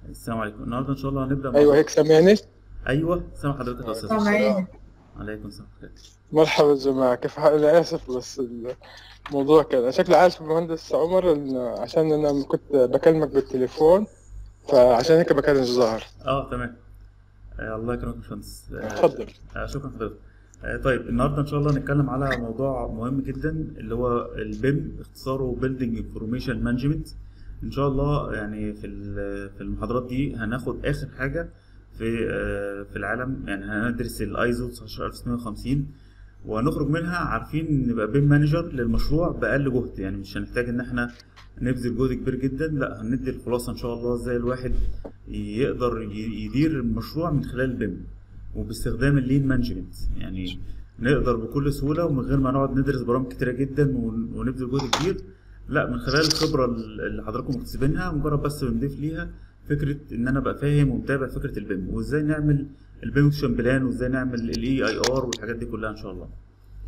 السلام عليكم النهارده ان شاء الله هنبدا مع ايوه هيك سامعني ايوه سامع حضرتك يا استاذ وعليكم سامعين عليكم السلام عليكم. مرحبا جماعة كيف حالك أنا آسف بس الموضوع كان شكلي عارف المهندس عمر إن عشان أنا كنت بكلمك بالتليفون فعشان هيك بكلم الظهر اه تمام آه الله يكرمك يا باشمهندس آه، اتفضل آه شكرا حضرتك آه طيب النهارده ان شاء الله هنتكلم على موضوع مهم جدا اللي هو البيم اختصاره بيلدينج انفورميشن مانجمنت ان شاء الله يعني في ال- في المحاضرات دي هناخد اخر حاجه في آه في العالم يعني هندرس الايزو 19650 وهنخرج منها عارفين نبقى بيم مانجر للمشروع باقل جهد يعني مش هنحتاج ان احنا نبذل جهد كبير جدا لا هندي الخلاصه ان شاء الله ازاي الواحد يقدر ي- يدير المشروع من خلال البيم وباستخدام اللين مانجمنت يعني نقدر بكل سهوله ومن غير ما نقعد ندرس برامج كتيره جدا ون- ونبذل جهد كبير لا من خلال الخبره اللي حضراتكم مكتسبينها مجرد بس بنضيف ليها فكره ان انا ابقى فاهم ومتابع فكره البيم وازاي نعمل البيم اكشن بلان وازاي نعمل الاي اي ار والحاجات دي كلها ان شاء الله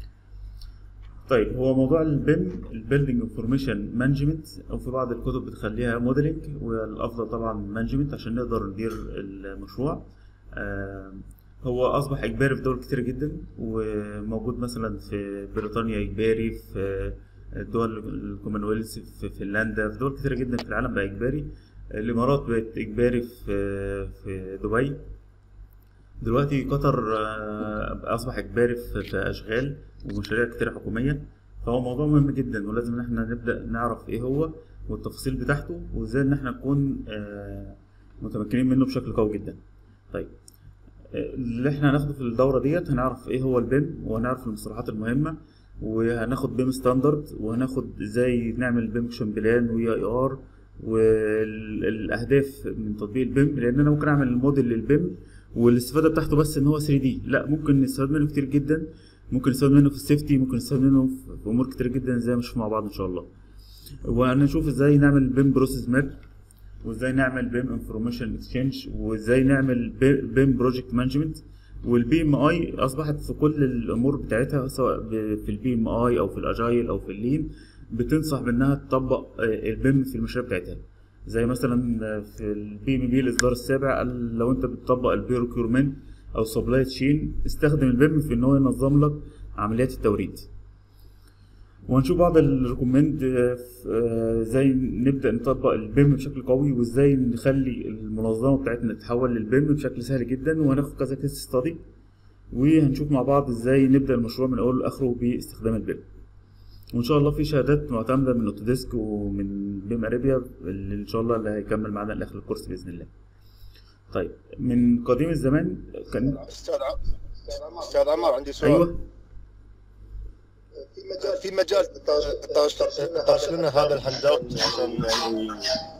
طيب هو موضوع البيم البيلدينج انفورميشن مانجمنت او في بعض الكتب بتخليها موديلنج والافضل طبعا مانجمنت عشان نقدر ندير المشروع آه، هو اصبح اجباري في دول كتير جدا وموجود مثلا في بريطانيا اجباري في دول الكومنولث في فنلندا في دول كتير جدا في العالم بقى اجباري الامارات بقت اجباري في في دبي دلوقتي قطر آه، اصبح اجباري في في اشغال ومشاريع كتير حكوميه فهو موضوع مهم جدا ولازم ان احنا نبدا نعرف ايه هو والتفاصيل بتاعته وازاي ان احنا نكون آه، متمكنين منه بشكل قوي جدا طيب آه، اللي احنا هناخده في الدوره ديت هنعرف ايه هو البيم وهنعرف المصطلحات المهمه وهناخد بيم ستاندرد وهناخد ازاي نعمل بيم اكشن بلان واي اي ار والاهداف من تطبيق البيم لان انا ممكن اعمل الموديل للبيم والاستفاده بتاعته بس ان هو 3 دي لا ممكن نستفاد منه كتير جدا ممكن نستفاد منه في السيفتي ممكن نستفاد منه في في امور كتير جدا زي ما نشوف مع بعض ان شاء الله وهنشوف ازاي نعمل بيم بروسيس ماب وازاي نعمل بيم انفورميشن اكسشينج وازاي نعمل بيم بروجكت مانجمنت والبي ام اي اصبحت في كل الامور بتاعتها سواء ب- في البي ام اي او في الاجايل او في اللين بتنصح بانها تطبق آه، البيم في المشاريع بتاعتها زي مثلا آه، في البي ام بي الاصدار السابع قال لو انت بتطبق البيروكيورمنت او سبلاي تشين استخدم البيم في ان هو ينظم لك عمليات التوريد وهنشوف بعض الريكومند ازاي نبدا نطبق البيم بشكل قوي وازاي نخلي المنظمه بتاعتنا تتحول للبيم بشكل سهل جدا وهناخد كذا كيس ستادي وهنشوف مع بعض ازاي نبدا المشروع من اوله لاخره باستخدام البيم وان شاء الله في شهادات معتمده من اوتوديسك ومن بيم اريبيا اللي ان شاء الله اللي هيكمل معانا لاخر الكورس باذن الله طيب من قديم الزمان كان استاذ ع- استاذ عمر عندي سؤال ايوه في مجال في مجال تطرش لنا هذا الهاند عشان يعني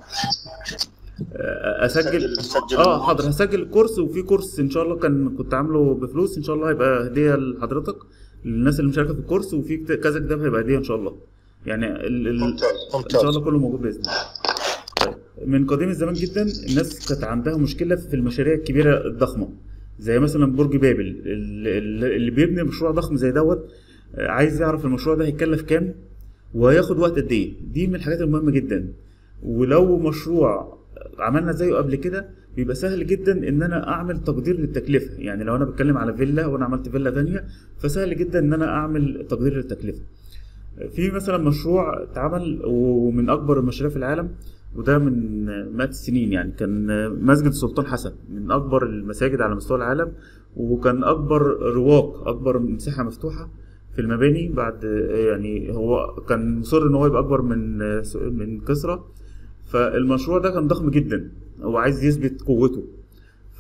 اسجل نسجل اه حاضر هسجل الكورس وفي كورس ان شاء الله كان كنت عامله بفلوس ان شاء الله هيبقى هديه لحضرتك للناس اللي مشاركه في الكورس وفي كت- كذا كتاب هيبقى هديه ان شاء الله يعني ال ال ممتاز ان شاء ممتاز الله كله موجود باذن الله طيب من قديم الزمان جدا الناس كانت عندها مشكله في المشاريع الكبيره الضخمه زي مثلا برج بابل ال- ال- اللي بيبني مشروع ضخم زي دوت آه، عايز يعرف المشروع ده هيكلف كام وهياخد وقت قد ايه دي من الحاجات المهمه جدا ولو مشروع عملنا زيه قبل كده بيبقى سهل جدا ان انا اعمل تقدير للتكلفه يعني لو انا بتكلم على فيلا وانا عملت فيلا تانية فسهل جدا ان انا اعمل تقدير للتكلفه في مثلا مشروع اتعمل ومن اكبر المشاريع في العالم وده من مئات السنين يعني كان مسجد السلطان حسن من اكبر المساجد على مستوى العالم وكان اكبر رواق اكبر مساحه مفتوحه في المباني بعد يعني هو كان مصر ان هو يبقى اكبر من من كسرى فالمشروع ده كان ضخم جدا هو عايز يثبت قوته ف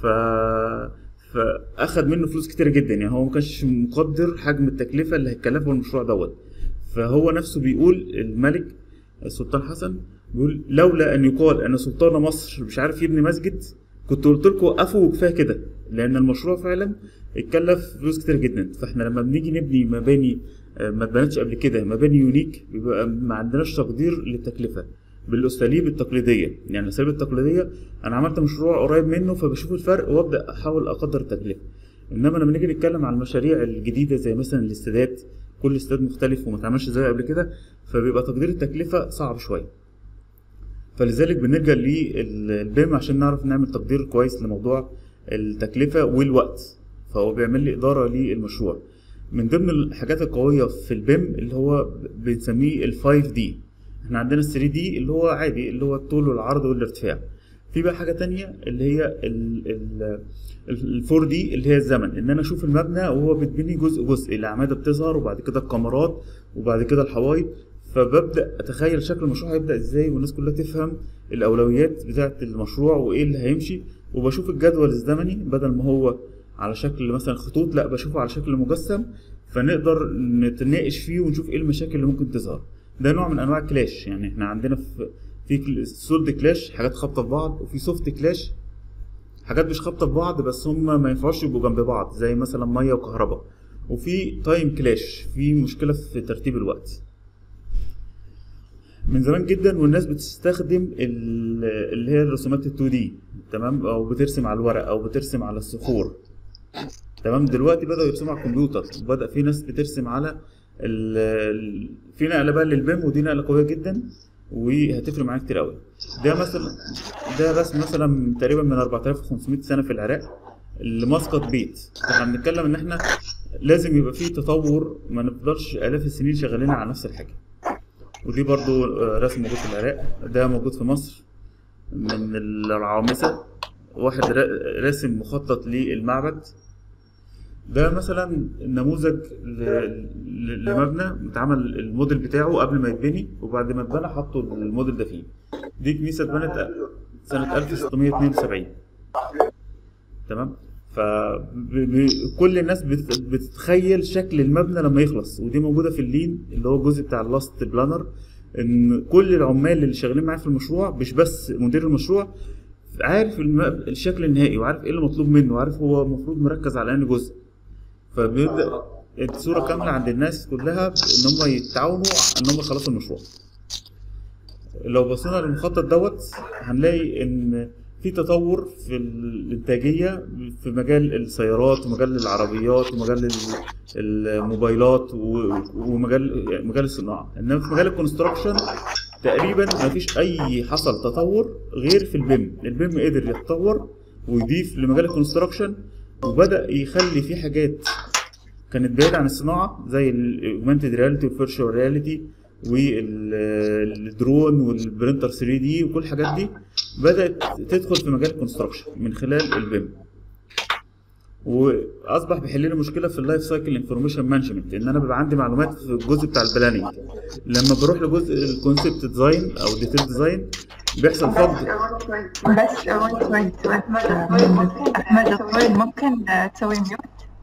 فاخد منه فلوس كتير جدا يعني هو ما كانش مقدر حجم التكلفه اللي هيكلفه المشروع دوت فهو نفسه بيقول الملك السلطان حسن بيقول لولا ان يقال ان سلطان مصر مش عارف يبني مسجد كنت قلت لكم وقفوا وكفايه كده لان المشروع فعلا اتكلف فلوس كتير جدا فاحنا لما بنيجي نبني مباني آه، ما اتبنتش قبل كده مباني يونيك بيبقى ما عندناش تقدير للتكلفه بالاساليب التقليديه يعني الاساليب التقليديه انا عملت مشروع قريب منه فبشوف الفرق وابدا احاول اقدر التكلفه انما لما نيجي نتكلم عن المشاريع الجديده زي مثلا الاستادات كل استاد مختلف وما اتعملش زيه قبل كده فبيبقى تقدير التكلفه صعب شويه فلذلك بنلجا للبيم عشان نعرف نعمل تقدير كويس لموضوع التكلفه والوقت فهو بيعمل لي اداره للمشروع من ضمن الحاجات القويه في البيم اللي هو بنسميه ال 5 دي احنا عندنا ال 3 دي اللي هو عادي اللي هو الطول والعرض والارتفاع في بقى حاجه تانية اللي هي ال 4 دي اللي هي الزمن ان انا اشوف المبنى وهو بيتبني جزء جزء الاعمده بتظهر وبعد كده الكاميرات وبعد كده الحوايط فببدا اتخيل شكل المشروع هيبدا ازاي والناس كلها تفهم الاولويات بتاعه المشروع وايه اللي هيمشي وبشوف الجدول الزمني بدل ما هو على شكل مثلا خطوط لا بشوفه على شكل مجسم فنقدر نتناقش فيه ونشوف ايه المشاكل اللي ممكن تظهر ده نوع من انواع الكلاش يعني احنا عندنا في في سولد كلاش حاجات خابطه في بعض وفي سوفت كلاش حاجات مش خابطه في بعض بس هم ما ينفعوش يبقوا جنب بعض زي مثلا ميه وكهرباء وفي تايم كلاش في مشكله في ترتيب الوقت من زمان جدا والناس بتستخدم اللي هي الرسومات ال 2 دي تمام او بترسم على الورق او بترسم على الصخور تمام دلوقتي بدأوا يرسموا على الكمبيوتر وبدأ في ناس بترسم على ال في نقلة بقى للبيم ودي نقلة قوية جدا وهتفرق معاك كتير قوي ده مثلا ده رسم مثلا تقريبا من 4500 سنة في العراق لمسقط بيت احنا بنتكلم ان احنا لازم يبقى في تطور ما نفضلش آلاف السنين شغالين على نفس الحاجة ودي برضو رسم موجود في العراق ده موجود في مصر من العوامسة واحد راسم مخطط للمعبد ده مثلا نموذج لمبنى اتعمل الموديل بتاعه قبل ما يتبني وبعد ما اتبنى حطوا الموديل ده فيه دي كنيسه اتبنت سنه 1672 تمام فكل الناس بتتخيل شكل المبنى لما يخلص ودي موجوده في اللين اللي هو الجزء بتاع اللاست بلانر ان كل العمال اللي شغالين معايا في المشروع مش بس مدير المشروع عارف الشكل النهائي وعارف ايه اللي مطلوب منه وعارف هو المفروض مركز على انهي جزء فبيبدا الصوره كامله عند الناس كلها ان هم يتعاونوا ان هم يخلصوا المشروع لو بصينا للمخطط دوت هنلاقي ان في تطور في الانتاجيه في مجال السيارات ومجال العربيات ومجال الموبايلات ومجال مجال الصناعه انما في مجال الكونستراكشن تقريبا ما فيش اي حصل تطور غير في البيم البيم قدر يتطور ويضيف لمجال الكونستراكشن وبدا يخلي في حاجات كانت بعيدة عن الصناعة زي الاوجمانتد رياليتي والفيرشوال رياليتي والدرون والبرينتر 3 دي وكل الحاجات دي بدأت تدخل في مجال الكونستراكشن من خلال البيم واصبح بيحل لي مشكله في اللايف سايكل انفورميشن مانجمنت ان انا بيبقى عندي معلومات في الجزء بتاع البلاننج لما بروح لجزء الكونسبت ديزاين او ديتيل ديزاين بيحصل فقد بس ويت ويت احمد الطويل ممكن تسوي ميوت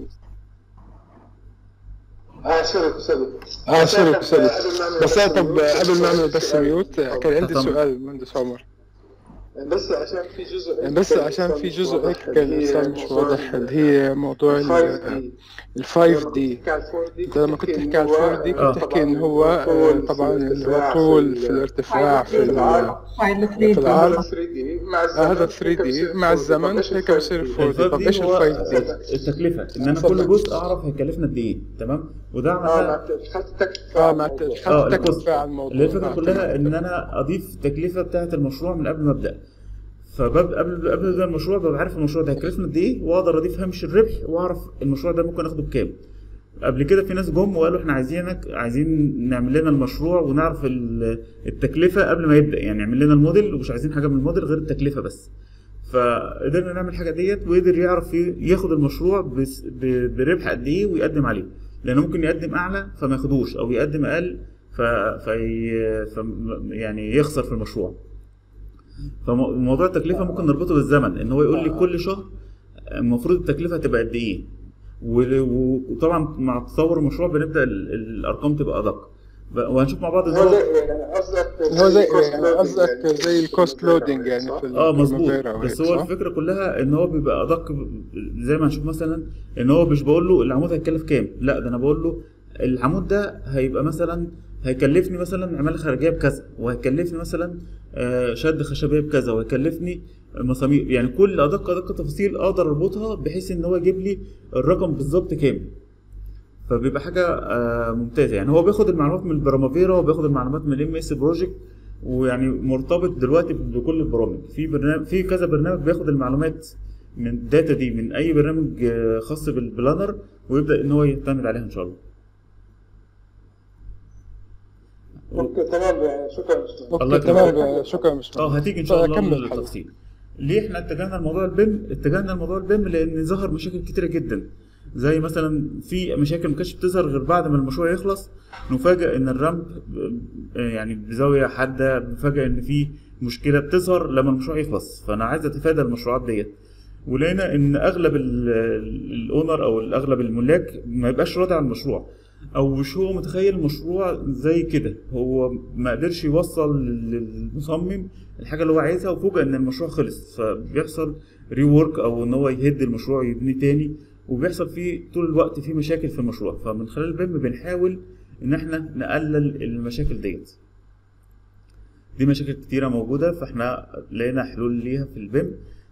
اه سوري سوري اه سوري سوري بس قبل طب قبل ما اعمل بس ميوت كان عندي طبعا. سؤال مهندس عمر بس عشان في جزء بس عشان في جزء هيك كان لسه مش واضح اللي هي موضوع ال 5 دي انت لما كنت تحكي على ال 4 دي آه. كنت تحكي ان هو آه، طبعا اللي هو طول في الارتفاع في ال- فايل في 3 العرض 3 دي مع آه، هذا 3 دي مع الزمن هيك بصير 4 دي طب ايش ال 5 دي؟ التكلفه ان انا كل جزء اعرف هيكلفنا قد ايه تمام وده اه عملها مع حتى اه مع اه حتى الكوست. تكلفة على الموضوع اللي هي الفكره آه، كلها ان انا اضيف التكلفه بتاعه المشروع من قبل ما ابدا فببدا قبل قبل ما ابدا المشروع ببقى عارف المشروع ده هيكلفنا قد ايه واقدر اضيف هامش الربح واعرف المشروع ده ممكن اخده بكام قبل كده في ناس جم وقالوا احنا عايزينك عايزين نعمل لنا المشروع ونعرف ال- التكلفه قبل ما يبدا يعني اعمل لنا الموديل ومش عايزين حاجه من الموديل غير التكلفه بس فقدرنا نعمل الحاجه ديت وقدر يعرف ي- ياخد المشروع بس- ب- بربح قد ايه ويقدم عليه لانه ممكن يقدم اعلى فما ياخدوش او يقدم اقل ف... في... ف... يعني يخسر في المشروع فموضوع التكلفه ممكن نربطه بالزمن ان هو يقول لي كل شهر المفروض التكلفه تبقى قد ايه و- وطبعا مع تطور المشروع بنبدا ال- الارقام تبقى ادق ب- وهنشوف مع بعض هو ازاي زي يعني قصدك هو زي cost يعني loading قصدك يعني. زي الكوست لودنج يعني في اه مظبوط البريمافيرا بس وهيك، هو صح؟ الفكره كلها ان هو بيبقى ادق ب- زي ما هنشوف مثلا ان هو مش بقول له العمود هيكلف كام لا ده انا بقول له العمود ده هيبقى مثلا هيكلفني مثلا عماله خارجيه بكذا وهيكلفني مثلا آه، شد خشبيه بكذا وهيكلفني مسامير يعني كل ادق ادق تفاصيل اقدر اربطها بحيث ان هو يجيب لي الرقم بالظبط كام فبيبقى حاجه آه، ممتازه يعني هو بياخد المعلومات من البرامافيرا وبياخد المعلومات من الام اس بروجكت ويعني مرتبط دلوقتي بكل البرامج في برنامج في كذا برنامج بياخد المعلومات من الداتا دي من اي برنامج آه، خاص بالبلانر ويبدا ان هو يعتمد عليها ان شاء الله اوكي تمام شكرا يا أستاذ. الله اوكي يكرمك. تمام شكرا يا اه باشمهندس هتيجي ان شاء الله فأكمل للتفصيل ليه احنا اتجهنا لموضوع البيم اتجهنا لموضوع البيم لان ظهر مشاكل كتيره جدا زي مثلا في مشاكل ما كانتش بتظهر غير بعد ما المشروع يخلص نفاجئ ان الرامب آه، يعني بزاويه حاده نفاجئ ان في مشكله بتظهر لما المشروع يخلص فانا عايز اتفادى المشروعات ديت ولقينا ان اغلب ال- ال- الاونر او اغلب الملاك ما يبقاش راضي عن المشروع او مش هو متخيل المشروع زي كده هو ما قدرش يوصل للمصمم الحاجه اللي هو عايزها وفوجئ ان المشروع خلص فبيحصل ريورك او ان هو يهد المشروع ويبني تاني وبيحصل فيه طول الوقت فيه مشاكل في المشروع فمن خلال البيم بنحاول ان احنا نقلل المشاكل ديت دي مشاكل كتيرة موجودة فاحنا لقينا حلول ليها في البيم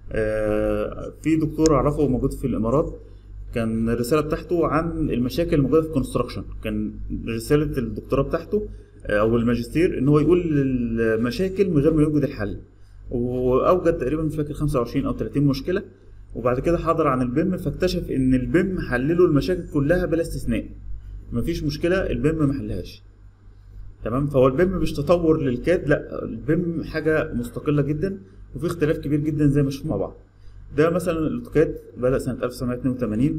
آه، في دكتور اعرفه موجود في الامارات كان الرسالة بتاعته عن المشاكل الموجودة في الكونستراكشن كان رسالة الدكتوراه بتاعته آه، او الماجستير ان هو يقول المشاكل من غير ما يوجد الحل واوجد تقريبا مش فاكر 25 او 30 مشكلة وبعد كده حضر عن البيم فاكتشف ان البيم حلله المشاكل كلها بلا استثناء مفيش مشكلة البيم ما حلهاش تمام فهو البيم مش تطور للكاد لا البيم حاجة مستقلة جدا وفي اختلاف كبير جدا زي ما شفنا مع بعض ده مثلا الاوتوكاد بدأ سنة 1982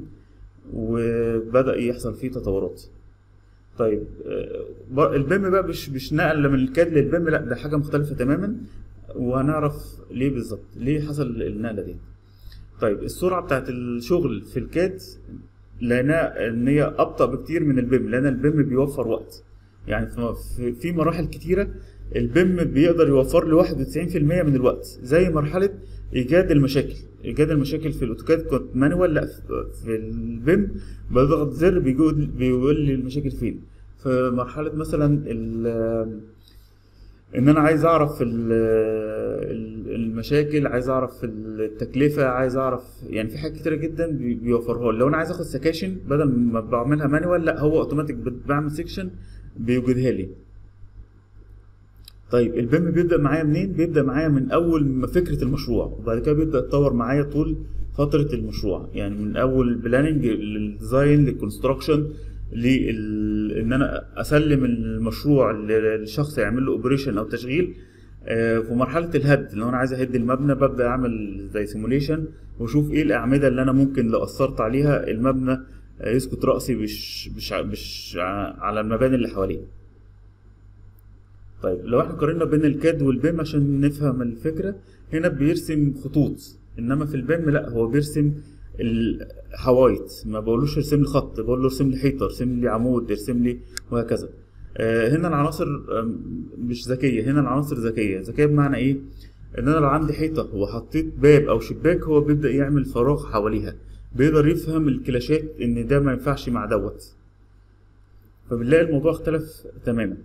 وبدأ يحصل فيه تطورات طيب آه، بر- البيم بقى مش مش نقل من الكاد للبيم لا ده حاجة مختلفة تماما وهنعرف ليه بالظبط ليه حصل النقلة دي طيب السرعة بتاعت الشغل في الكاد لقيناها ان هي ابطأ بكتير من البيم لان البيم بيوفر وقت يعني في- في- في مراحل كتيرة البيم بيقدر يوفر لي 91% من الوقت زي مرحلة ايجاد المشاكل ايجاد المشاكل في الاوتوكاد كنت مانوال لا في- في البيم بضغط زر بيقول بيقول لي المشاكل فين في مرحلة مثلا ال- ان انا عايز اعرف ال- ال- المشاكل عايز اعرف التكلفه عايز اعرف يعني في حاجات كتيره جدا بي- بيوفرها لي لو انا عايز اخد سكاشن بدل ما بعملها مانوال لا هو اوتوماتيك بعمل سيكشن بيوجدها لي طيب البيم بيبدا معايا منين بيبدا معايا من اول ما فكره المشروع وبعد كده بيبدا يتطور معايا طول فتره المشروع يعني من اول البلاننج للديزاين للكونستراكشن لل... ان انا اسلم المشروع للشخص يعمل له اوبريشن او تشغيل آه، في مرحله الهد لو انا عايز اهد المبنى ببدا اعمل زي سيموليشن واشوف ايه الاعمده اللي انا ممكن لو اثرت عليها المبنى آه، يسقط راسي مش مش ع- مش ع- على المباني اللي حواليه طيب لو احنا قارنا بين الكاد والبيم عشان نفهم الفكره هنا بيرسم خطوط انما في البيم لا هو بيرسم الحوايط ما بقولوش ارسم لي خط بقول له ارسم لي حيطه ارسم لي عمود ارسم لي وهكذا آه، هنا العناصر آم، مش ذكيه هنا العناصر ذكيه ذكيه بمعنى ايه ان انا لو عندي حيطه وحطيت باب او شباك هو بيبدا يعمل فراغ حواليها بيقدر يفهم الكلاشات ان ده ما ينفعش مع دوت فبنلاقي الموضوع اختلف تماما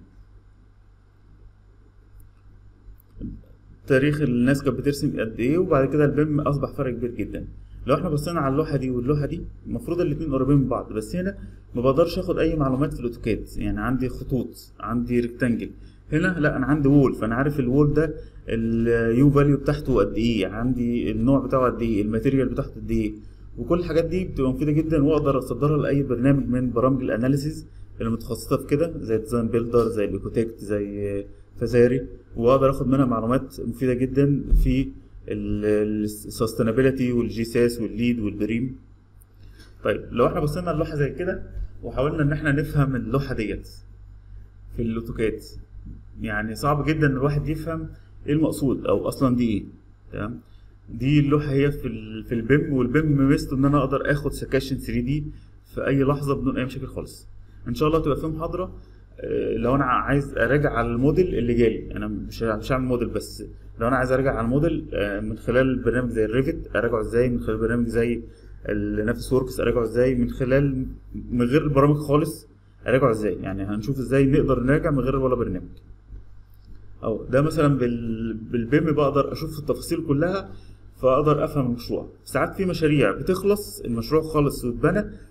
تاريخ الناس كانت بترسم قد ايه وبعد كده البيم اصبح فرق كبير جدا لو احنا بصينا على اللوحه دي واللوحه دي المفروض الاتنين قريبين من بعض بس هنا ما بقدرش اخد اي معلومات في الاوتوكاد يعني عندي خطوط عندي ريكتانجل هنا لا انا عندي وول فانا عارف الوول ده اليو فاليو بتاعته قد ايه عندي النوع بتاعه قد ايه الماتيريال بتاعته قد ايه وكل الحاجات دي بتبقى مفيده جدا واقدر اصدرها لاي برنامج من برامج الاناليسيز اللي متخصصه في كده زي ديزاين بيلدر زي الايكوتكت زي فزاري واقدر اخد منها معلومات مفيده جدا في السستينابيلتي والجي ساس والليد والبريم طيب لو احنا بصينا على اللوحه زي كده وحاولنا ان احنا نفهم اللوحه ديت في الاوتوكاد يعني صعب جدا ان الواحد يفهم ايه المقصود او اصلا دي ايه تمام دي اللوحه هي في ال في البيم والبيم ميزته ان انا اقدر اخد سكاشن 3 دي في اي لحظه بدون اي مشاكل خالص ان شاء الله تبقى في محاضره آه، لو انا عايز اراجع على الموديل اللي جالي انا مش مش هعمل موديل بس لو انا عايز اراجع على الموديل آه، من خلال برنامج زي الريفت اراجعه ازاي من خلال برنامج زي النافس وركس اراجعه ازاي من خلال من غير البرامج خالص اراجعه ازاي يعني هنشوف ازاي نقدر نراجع من غير ولا برنامج او ده مثلا بال... بالبيم بقدر اشوف التفاصيل كلها فاقدر افهم المشروع ساعات في مشاريع بتخلص المشروع خالص واتبنى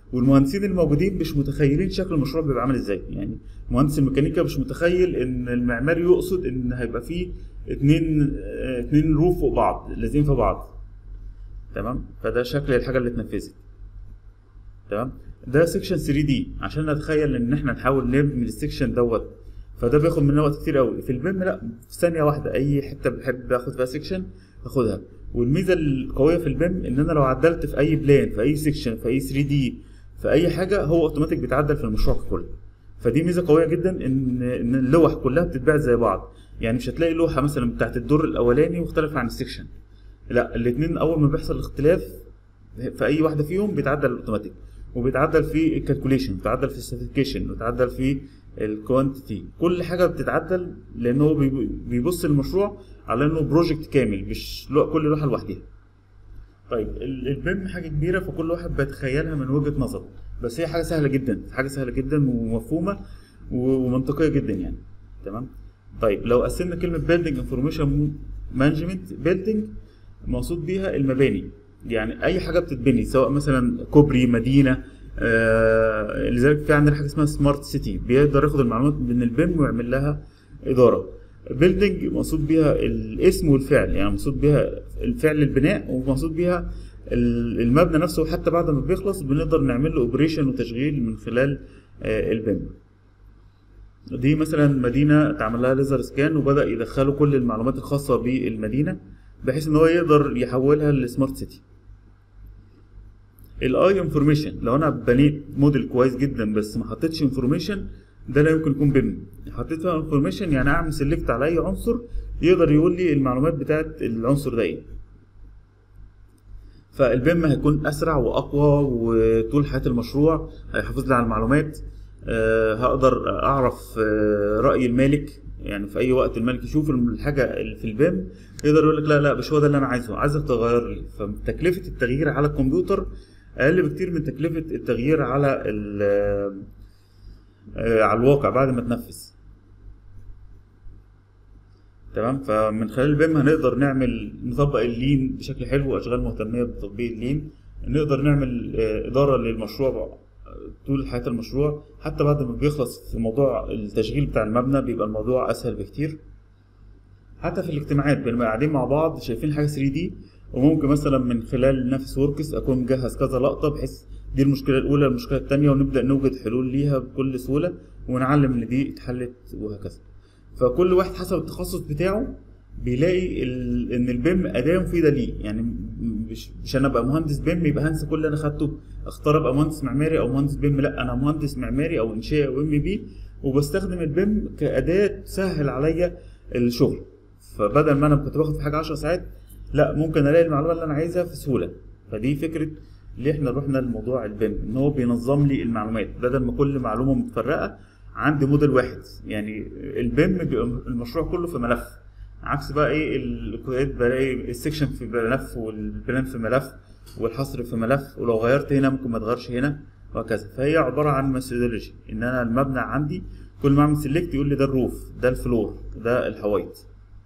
والمهندسين الموجودين مش متخيلين شكل المشروع بيبقى عامل ازاي يعني مهندس الميكانيكا مش متخيل ان المعماري يقصد ان هيبقى فيه اتنين اه، اتنين روف فوق بعض لازقين في بعض تمام فده شكل الحاجه اللي اتنفذت تمام ده سيكشن 3 دي عشان نتخيل ان احنا نحاول نبني السيكشن دوت فده بياخد مننا وقت كتير قوي في البيم لا في ثانيه واحده اي حته بحب اخد فيها سيكشن اخدها والميزه القويه في البيم ان انا لو عدلت في اي بلان في اي سيكشن في اي 3 دي في اي حاجه هو اوتوماتيك بيتعدل في المشروع ككل فدي ميزه قويه جدا ان ان اللوح كلها بتتباع زي بعض يعني مش هتلاقي لوحه مثلا بتاعت الدور الاولاني مختلفه عن السيكشن لا الاثنين اول ما بيحصل اختلاف في اي واحده فيهم بيتعدل اوتوماتيك وبيتعدل في الكالكوليشن بيتعدل في السيرتيفيكيشن بيتعدل في الكوانتيتي كل حاجه بتتعدل لان هو بيب- بيبص المشروع على انه بروجكت كامل مش لو- كل لوحه لوحدها طيب ال- البيم حاجه كبيره فكل واحد بيتخيلها من وجهه نظره بس هي حاجه سهله جدا حاجه سهله جدا ومفهومه و- ومنطقيه جدا يعني تمام طيب لو قسمنا كلمه بيلدينج انفورميشن مانجمنت بيلدينج مقصود بيها المباني يعني اي حاجه بتتبني سواء مثلا كوبري مدينه آه لذلك في عندنا حاجه اسمها سمارت سيتي بيقدر ياخد المعلومات من البيم ويعمل لها اداره بيلدينج مقصود بيها الاسم والفعل يعني مقصود بيها الفعل البناء ومقصود بيها ال- المبنى نفسه حتى بعد ما بيخلص بنقدر نعمل له اوبريشن وتشغيل من خلال آه البيم دي مثلا مدينه اتعمل لها ليزر سكان وبدا يدخلوا كل المعلومات الخاصه بالمدينه بحيث ان هو يقدر يحولها لسمارت سيتي الاي انفورميشن لو انا بنيت موديل كويس جدا بس ما حطيتش انفورميشن ده لا يمكن يكون بيم حطيت فيها انفورميشن يعني اعمل سيلكت على اي عنصر يقدر يقول لي المعلومات بتاعت العنصر ده ايه فالبيم هيكون اسرع واقوى وطول حياه المشروع هيحافظ لي على المعلومات آه، هقدر اعرف آه، راي المالك يعني في اي وقت المالك يشوف الحاجه اللي في البيم يقدر يقول لك لا لا مش هو ده اللي انا عايزه عايزك تغير لي فتكلفه التغيير على الكمبيوتر اقل بكتير من تكلفه التغيير على ال- آه، على الواقع بعد ما تنفذ تمام فمن خلال البيم هنقدر نعمل نطبق اللين بشكل حلو واشغال مهتميه بتطبيق اللين نقدر نعمل آه، اداره للمشروع طول حياه المشروع حتى بعد ما بيخلص في موضوع التشغيل بتاع المبنى بيبقى الموضوع اسهل بكتير حتى في الاجتماعات بنبقى قاعدين مع بعض شايفين حاجه 3 دي وممكن مثلا من خلال نفس وركس اكون مجهز كذا لقطه بحيث دي المشكله الاولى المشكله الثانيه ونبدا نوجد حلول ليها بكل سهوله ونعلم ان دي اتحلت وهكذا فكل واحد حسب التخصص بتاعه بيلاقي ال... ان البيم اداه مفيده ليه يعني م- مش مش انا ابقى مهندس بيم يبقى هنسى كل اللي انا خدته اختار ابقى مهندس معماري او مهندس بيم لا انا مهندس معماري او انشائي او ام بي وبستخدم البيم كاداه تسهل عليا الشغل فبدل ما انا كنت باخد في حاجه 10 ساعات لا ممكن الاقي المعلومه اللي انا عايزها في سهوله فدي فكره ليه احنا رحنا لموضوع البيم ان هو بينظم لي المعلومات بدل ما كل معلومه متفرقه عندي موديل واحد يعني البيم بيبقى المشروع كله في ملف عكس بقى ايه الكودات بلاقي السكشن في ملف والبلان في ملف والحصر في ملف ولو غيرت هنا ممكن ما تغيرش هنا وهكذا فهي عباره عن ميثودولوجي ان انا المبنى عندي كل ما اعمل سيلكت يقول لي ده الروف ده الفلور ده الحوايط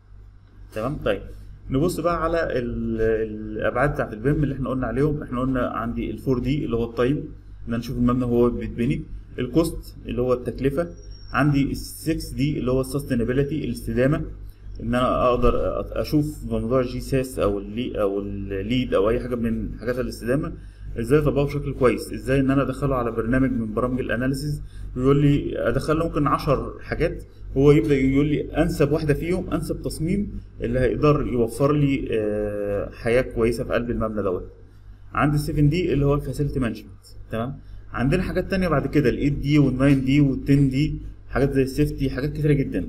تمام طيب نبص بقى على ال- الابعاد بتاعت البيم اللي احنا قلنا عليهم احنا قلنا عندي ال 4 دي اللي هو التايم ان انا اشوف المبنى وهو بيتبني الكوست اللي هو التكلفه عندي ال 6 دي اللي هو السستينابيلتي الاستدامه ان انا اقدر أ- اشوف موضوع جي ساس او اللي او الليد او اي حاجه من حاجات الاستدامه ازاي اطبقه بشكل كويس ازاي ان انا ادخله على برنامج من برامج الاناليسيز ويقول لي ادخله ممكن 10 حاجات هو يبدا يقول لي انسب واحده فيهم انسب تصميم اللي هيقدر يوفر لي آه، حياه كويسه في قلب المبنى دوت عندي 7 دي اللي هو الفاسيلتي مانجمنت تمام عندنا حاجات تانية بعد كده ال 8 دي وال 9 دي وال 10 دي حاجات زي السيفتي حاجات كتيره جدا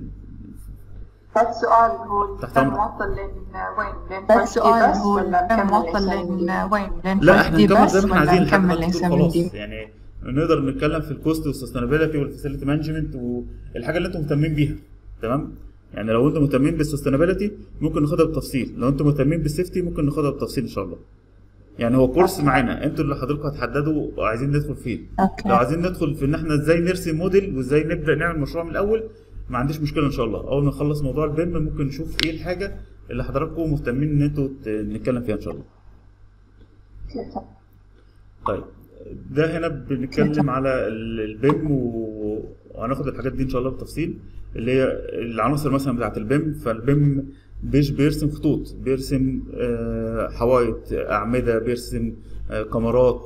هذا السؤال هو تحت كان أمرك. موصل لين وين؟ لين بس فايف السؤال دي بس هو ولا كان نكمل موصل لين لين وين؟ لين لا 5 احنا دي نكمل بس زي ما احنا ولا عايزين لحد ما نكمل لين تقول 7 خلاص دي؟ يعني نقدر نتكلم في الكوست والسستينابيلتي والفاسيلتي مانجمنت والحاجه اللي انتم مهتمين بيها تمام يعني لو انتم مهتمين بالسستينابيلتي ممكن ناخدها بالتفصيل لو انتم مهتمين بالسيفتي ممكن ناخدها بالتفصيل ان شاء الله يعني هو كورس معانا انتوا اللي حضراتكم هتحددوا عايزين ندخل فين لو اوكي عايزين ندخل في ان احنا ازاي نرسم موديل وازاي نبدا نعمل مشروع من الاول ما عنديش مشكله ان شاء الله اول ما نخلص موضوع البيم ممكن نشوف ايه الحاجه اللي حضراتكم مهتمين ان انتوا ت- نتكلم فيها ان شاء الله طيب ده هنا بنتكلم على ال- البيم و- وهناخد الحاجات دي ان شاء الله بالتفصيل اللي هي العناصر مثلا بتاعت البيم فالبيم مش بيرسم خطوط بيرسم آه، حوايط اعمده بيرسم آه، كاميرات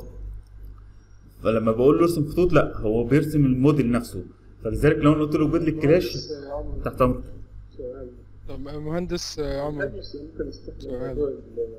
فلما بقول له ارسم خطوط لا هو بيرسم الموديل نفسه فلذلك لو انا قلت له وجد لي الكلاش بس، آه، عمر، تحت امرك سؤال. طب مهندس آه، عمر ممكن نستخدم سؤال. موضوع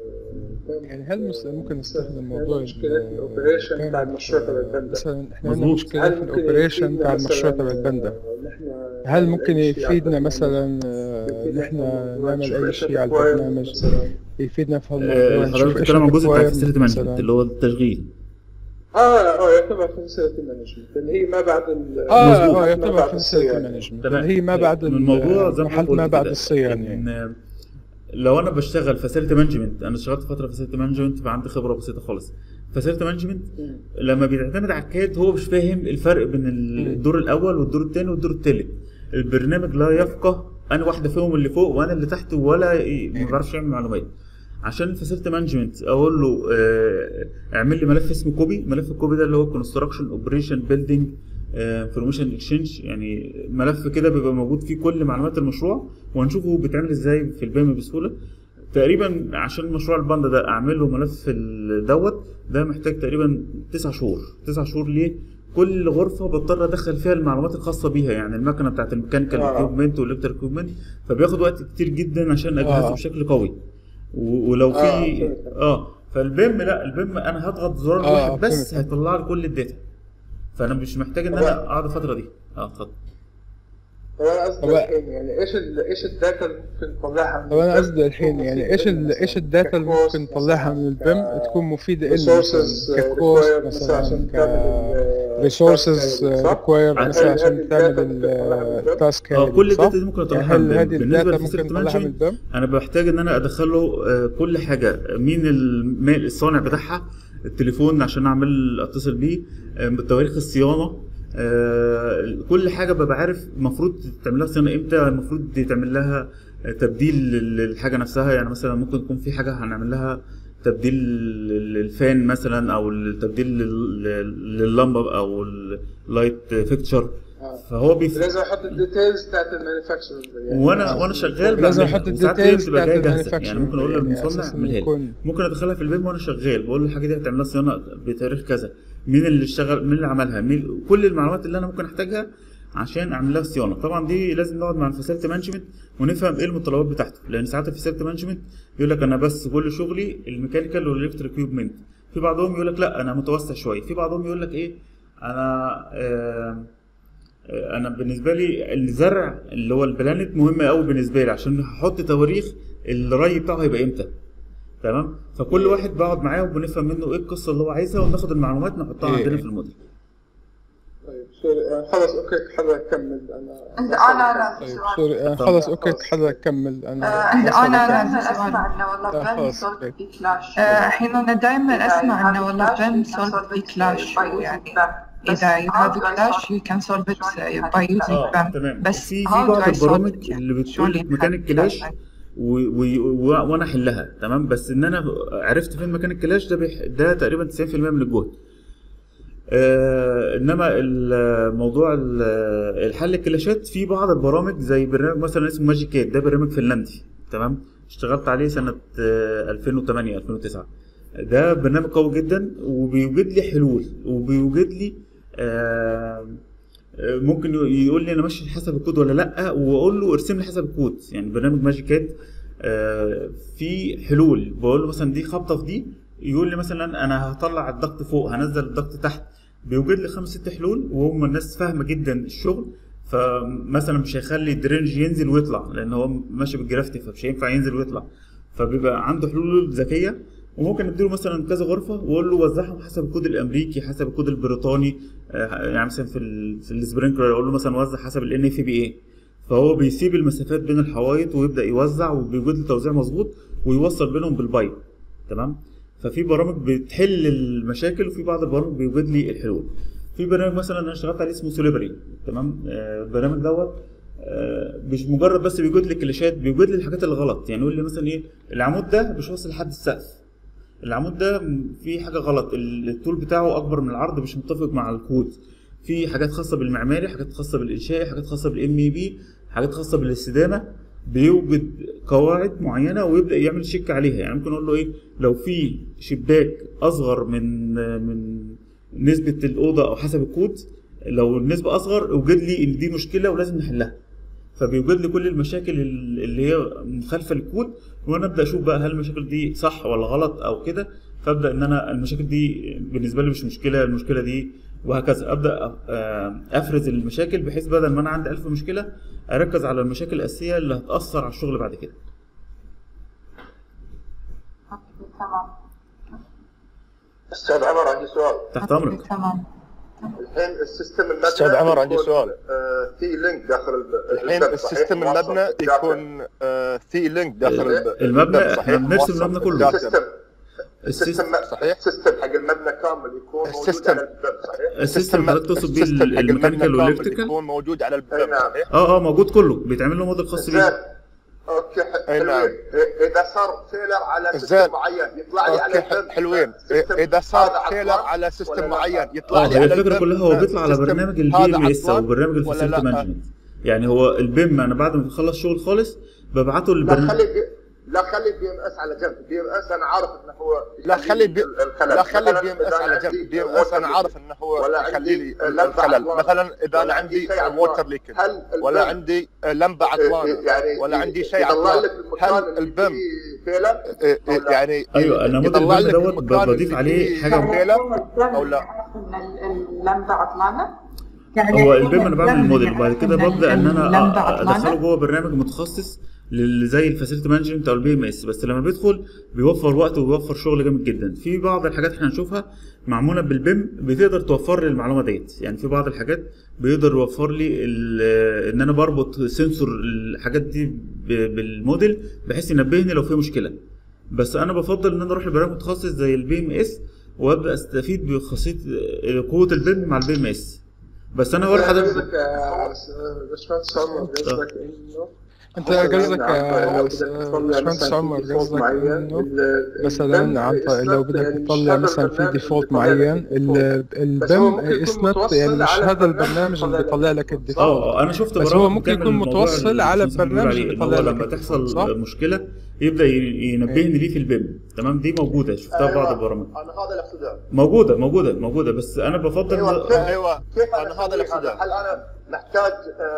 ال- يعني هل مس- ممكن نستخدم موضوع مشكلات ال- الاوبريشن البيم بتاع المشروع تبع البندا مثلا احنا عندنا مظبوط. مشكلة في هل ممكن الاوبريشن يفيدنا بتاع المشروع مثلاً، تبع البندا آه، نحن هل ممكن نعمل شيء يفيدنا على مثلا آه، ان البرنامج؟ احنا نشوف نعمل اي إيش شيء على require البرنامج مثلاً. يفيدنا في آه، هالموضوع حضرتك نشوف ايش بتتكلم عن جزء بتاع requirement الفاسيلتي مانجمنت مثلاً. اللي هو التشغيل اه اه يعتبر فاسيلتي مانجمنت اللي هي ما بعد ال اه مظبوط. اه ما يعتبر بعد في الصيانة. مانجمنت تمام. اللي هي ما بعد من الموضوع ال- زي ما مرحلة قلت ما بعد كده، الصيانة يعني ان لو انا بشتغل فاسيلتي مانجمنت انا اشتغلت فتره فاسيلتي مانجمنت فعندي خبره بسيطه خالص فاسيلتي مانجمنت مم. لما بيعتمد على الكاد هو مش فاهم الفرق بين ال- الدور الاول والدور الثاني والدور الثالث البرنامج لا يفقه انا واحده فيهم اللي فوق وانا اللي تحت ولا ي- ما بعرفش يعمل معلومات عشان الفاسيلتي مانجمنت اقول له آه، اعمل لي ملف اسمه كوبي ملف الكوبي ده اللي هو كونستراكشن اوبريشن بيلدينج انفورميشن اكسشينج يعني ملف كده بيبقى موجود فيه كل معلومات المشروع وهنشوفه بيتعمل ازاي في البيم بسهوله تقريبا عشان مشروع الباندا ده اعمل له ملف ال- دوت ده محتاج تقريبا تسع شهور تسع شهور ليه كل غرفه بضطر ادخل فيها المعلومات الخاصه بيها يعني المكنه بتاعت الميكانيكال آه. اكيوبمنت والالكتريك اكيوبمنت فبياخد وقت كتير جدا عشان اجهزه آه. بشكل قوي و- ولو في آه، فهمت. اه فالبيم لا البيم انا هضغط زرار آه، واحد بس فهمت. هيطلع لي كل الداتا فانا مش محتاج ان طب- انا اقعد الفتره دي اه اتفضل طب انا قصدي طب- الحين يعني ايش ال- ايش الداتا اللي ممكن نطلعها من طب انا البيم قصدي الحين يعني ايش ال ايش الداتا اللي ممكن نطلعها من البيم تكون مفيدة لنا ريسورسز مثلا ككوست مثلا عشان ك تعمل ريسورسز صح؟ ريكوايرد عن- مثلا هل عشان هذه تعمل الداتا ممكن تطلعها من البيم؟ التاسك اه هذه كل صح؟ الداتا دي ممكن يعني اطلعها من هل البيم هذه بالنسبه الداتا للفاسيلتي ممكن نطلعها من مانجمنت البيم؟ انا بحتاج ان انا ادخل له آه، كل حاجه مين الم- الصانع بتاعها التليفون عشان اعمل اتصل بيه آه، تواريخ الصيانه آه، كل حاجه ببقى عارف المفروض تعمل لها صيانه امتى المفروض تعمل لها آه، تبديل لل- للحاجه نفسها يعني مثلا ممكن يكون في حاجه هنعمل لها تبديل للفان مثلا او التبديل لل- لل- لللمبه او اللايت فيكتشر آه. فهو بيف... لازم احط الديتيلز بتاعت المانيفاكتشر يعني وانا وانا شغال لازم بعملها. احط وساعات هي الديتيلز بتبقى بتاعت جايه جاهزه يعني المانيفاكتشر ممكن اقول للمصنع أساساً اعملها لي يكون ممكن ادخلها في البيم وانا شغال بقول له الحاجه دي هتعمل لها صيانه بتاريخ كذا مين اللي اشتغل مين اللي عملها مين كل المعلومات اللي انا ممكن احتاجها عشان اعمل لها صيانه طبعا دي لازم نقعد مع الفاسيلتي مانجمنت ونفهم ايه المتطلبات بتاعته لان ساعات الفاسيلتي مانجمنت يقول لك انا بس كل شغلي الميكانيكال والالكتريك اكيوبمنت في بعضهم يقول لك لا انا متوسع شويه في بعضهم يقول لك ايه انا آه انا بالنسبه لي الزرع اللي هو البلانت مهم قوي بالنسبه لي عشان هحط تواريخ الري بتاعه هيبقى امتى تمام فكل واحد بقعد معاه وبنفهم منه ايه القصه اللي هو عايزها وناخد المعلومات نحطها إيه. عندنا في الموديل طيب سوري آه، خلص اوكي حضرتك كمل انا انت انا انا طيب سؤال سوري آه، خلص اوكي حضرتك كمل آه، انا عندي بسألك انا يعني. انا اسمع انه لا، والله بيم خلاص، سولف أوكي. في كلاش الحين أنا دائما أسمع إنه والله بيم سولف بي كلاش يعني إذا you have a clash you can solve it uh, by using اه BAM تمام بس في في how do بعض I solve البرامج it يعني؟ اللي شلون بتقول مكان ينحل الكلاش clash؟ و... و... و... وانا احلها تمام بس ان انا عرفت فين مكان الكلاش ده بيح... ده تقريبا 90% من الجهد آه انما الموضوع ال- الحل الكلاشات في بعض البرامج زي برنامج مثلا اسمه ماجيك كات ده برنامج فنلندي تمام اشتغلت عليه سنه آه 2008 2009 ده برنامج قوي جدا وبيوجد لي حلول وبيوجد لي آه آه، ممكن يقول لي انا ماشي حسب الكود ولا لا واقول له ارسم لي حسب الكود يعني برنامج ماجيكات آه، في حلول بقول له مثلا دي خبطه في دي يقول لي مثلا انا هطلع الضغط فوق هنزل الضغط تحت بيوجد لي خمس ست حلول وهم الناس فاهمه جدا الشغل فمثلا مش هيخلي الدرنج ينزل ويطلع لان هو ماشي بالجرافتي فمش هينفع ينزل ويطلع فبيبقى عنده حلول ذكيه وممكن اديله مثلا كذا غرفه واقول له وزعهم حسب الكود الامريكي حسب الكود البريطاني آه، يعني مثلا في ال في السبرينكلر اقول له مثلا وزع حسب الان اف بي اي فهو بيسيب المسافات بين الحوايط ويبدا يوزع وبيوجد له توزيع مظبوط ويوصل بينهم بالبايب تمام ففي برامج بتحل المشاكل وفي بعض البرامج بيوجد لي الحلول في برنامج مثلا انا اشتغلت عليه اسمه سوليبري تمام آه، البرنامج دوت آه، مش مجرد بس بيوجد لي كليشات بيوجد لي الحاجات اللي غلط يعني يقول لي مثلا ايه العمود ده مش واصل لحد السقف العمود ده م- فيه حاجه غلط ال- الطول بتاعه اكبر من العرض مش متفق مع الكود في حاجات خاصه بالمعماري حاجات خاصه بالانشائي حاجات خاصه بالام اي بي حاجات خاصه بالاستدامه بيوجد قواعد معينه ويبدا يعمل شيك عليها يعني ممكن اقول له ايه لو في شباك اصغر من من نسبه الاوضه او حسب الكود لو النسبه اصغر اوجد لي ان دي مشكله ولازم نحلها فبيوجد لي كل المشاكل ال- اللي هي مخالفه للكود وانا ابدا اشوف بقى هل المشاكل دي صح ولا غلط او كده فابدا ان انا المشاكل دي بالنسبه لي مش مشكله المشكله دي وهكذا ابدا أ- آه، افرز المشاكل بحيث بدل ما انا عندي ألف مشكله اركز على المشاكل الاساسيه اللي هتاثر على الشغل بعد كده أوكي تمام استاذ عمر عندي سؤال تحت امرك تمام الحين السيستم المبنى أستاذ عمر، عندي يكون، سؤال. آه، في لينك داخل الب- الحين الباب، صحيح؟ السيستم موصل المبنى بالداتا. يكون آه، في لينك داخل الب- المبنى الباب، احنا صحيح؟ بنرسم موصل المبنى كله. بالداتا. السيستم السيستم السيستم صحيح. السيستم حق المبنى كامل يكون موجود السيستم. على الباب صحيح؟ السيستم حضرتك تقصد بيه السيستم حق المبنى الميكانيكال كامل والالكتريكال يكون موجود على أي الباب نعم. صحيح؟ اه اه موجود كله بيتعمل له موديل خاص زين بيه اوكي ح- أي نعم. حلوين إيه- اذا صار فيلر على زين. سيستم معين يطلع لي على اوكي الباب حلوين السيستم اذا صار هذا فيلر عطلان على ولا سيستم لا؟ معين يطلع اه لي هي على الفكره الباب كلها هو بيطلع على السيستم برنامج البي هذا ام اس او عطلان برنامج ولا الفاسيلتي لا؟ مانجمنت يعني هو البيم انا بعد ما بخلص شغل خالص ببعته لا للبرنامج خلي بي... لا خلي بي ام اس على جنب بي ام اس انا عارف انه هو لا يخلي خلي بي... ال- الخلل لا خلي مثلاً بي ام إذا اس أنا على عندي جنب بي ام اس انا water عارف leak انه هو ولا يخلي عندي لي لمبة الخلل عطلان مثلا اذا ولا انا عندي عندي شيء عطلان. ووتر ليكج هل ولا البيم- عندي لمبه عطلانه يعني ولا عندي شيء يطلع عطلان لك المكان هل اللي البيم فيه فيلر إيه، إيه، أو لا؟ يعني ايوه انا موديل يطلع البيم لك دوت المكان بضيف اللي عليه فيه حاجه فيلر أو أو لا؟ اللمبة عطلانة يعني هو يكون البيم انا بعمل البيم الموديل وبعد يعرف كده إن ببدا ان انا اللمبة أ- عطلانة. ادخله جوه برنامج متخصص لل- زي الفاسيلتي مانجمنت او البي ام اس بس لما بيدخل بيوفر وقت وبيوفر شغل جامد جدا في بعض الحاجات احنا هنشوفها معموله بالبيم بتقدر توفر لي المعلومه ديت يعني في بعض الحاجات بيقدر يوفر لي ال- ان انا بربط سنسور الحاجات دي ب- بالموديل بحيث ينبهني لو في مشكله بس انا بفضل ان انا اروح لبرنامج متخصص زي البي ام اس وابدا استفيد بخاصيه قوه البيم مع البي ام اس بس انا اقول لحضرتك قصدك يا باشمهندس عمر قصدك انه انت قصدك يا باشمهندس عمر قصدك انه مثلا عن طريق لو بدك تطلع مثلا في ديفولت معين ال- البيم اسنت يعني مش هذا البرنامج اللي بيطلع لك الديفولت اه انا شفت بس برامج هو ممكن بتعمل يكون الموضوع متوصل اللي على الناس بتقول البرنامج عليه، اللي إن هو طلع لك لما الديفولت، تحصل صح؟ مشكله يبدا ي- ينبهني ليه في البيم تمام دي موجوده شفتها في بعض أيوة، البرامج انا هذا اللي اقصده موجوده موجوده موجوده بس انا بفضل ايوه كيف ايوه كيف انا هذا اللي أسوي اقصده هل انا محتاج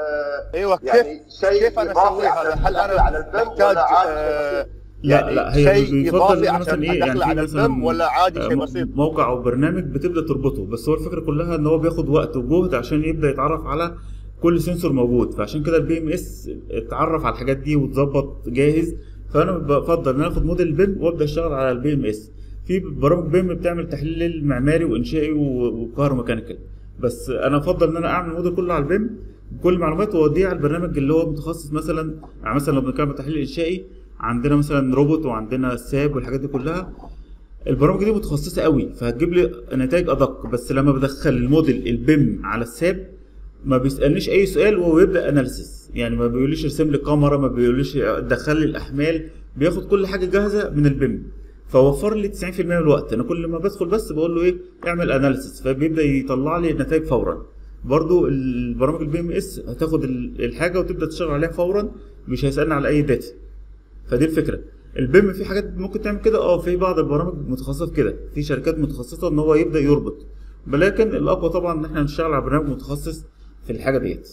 آه ايوه كيف يعني شيء كيف انا إضافي اسوي هذا؟ عشان هل أدخل انا على البيم محتاج ولا عادي آه، شيء لا لا هي شيء بيفضل اضافي إن مثلا عشان ايه يعني ادخل في على مثلا البيم ولا عادي آه، شيء بسيط موقع او برنامج بتبدا تربطه بس هو الفكره كلها ان هو بياخد وقت وجهد عشان يبدا يتعرف على كل سنسور موجود فعشان كده البي ام اس اتعرف على الحاجات دي واتظبط جاهز فانا بفضل ان انا اخد موديل البيم وابدا اشتغل على البي ام اس في برامج بيم بتعمل تحليل معماري وانشائي و- وكهروميكانيكال بس انا افضل ان انا اعمل الموديل كله على البيم بكل المعلومات واوديه على البرنامج اللي هو متخصص مثلا يعني مثلا لو بنتكلم عن التحليل الانشائي عندنا مثلا روبوت وعندنا ساب والحاجات دي كلها البرامج دي متخصصه قوي فهتجيب لي نتائج ادق بس لما بدخل الموديل البيم على الساب ما بيسالنيش اي سؤال وهو يبدا اناليسيس يعني ما بيقوليش ارسم لي كاميرا ما بيقوليش دخل لي الاحمال بياخد كل حاجه جاهزه من البيم فوفر لي 90% من الوقت انا كل ما بدخل بس بقول له ايه اعمل اناليسيس فبيبدا يطلع لي النتائج فورا برضو البرامج البي ام اس هتاخد ال- الحاجه وتبدا تشتغل عليها فورا مش هيسالني على اي داتا فدي الفكره البيم في حاجات ممكن تعمل كده اه في بعض البرامج متخصصه في كده في شركات متخصصه ان هو يبدا يربط ولكن الاقوى طبعا ان احنا نشتغل على برنامج متخصص في الحاجه ديت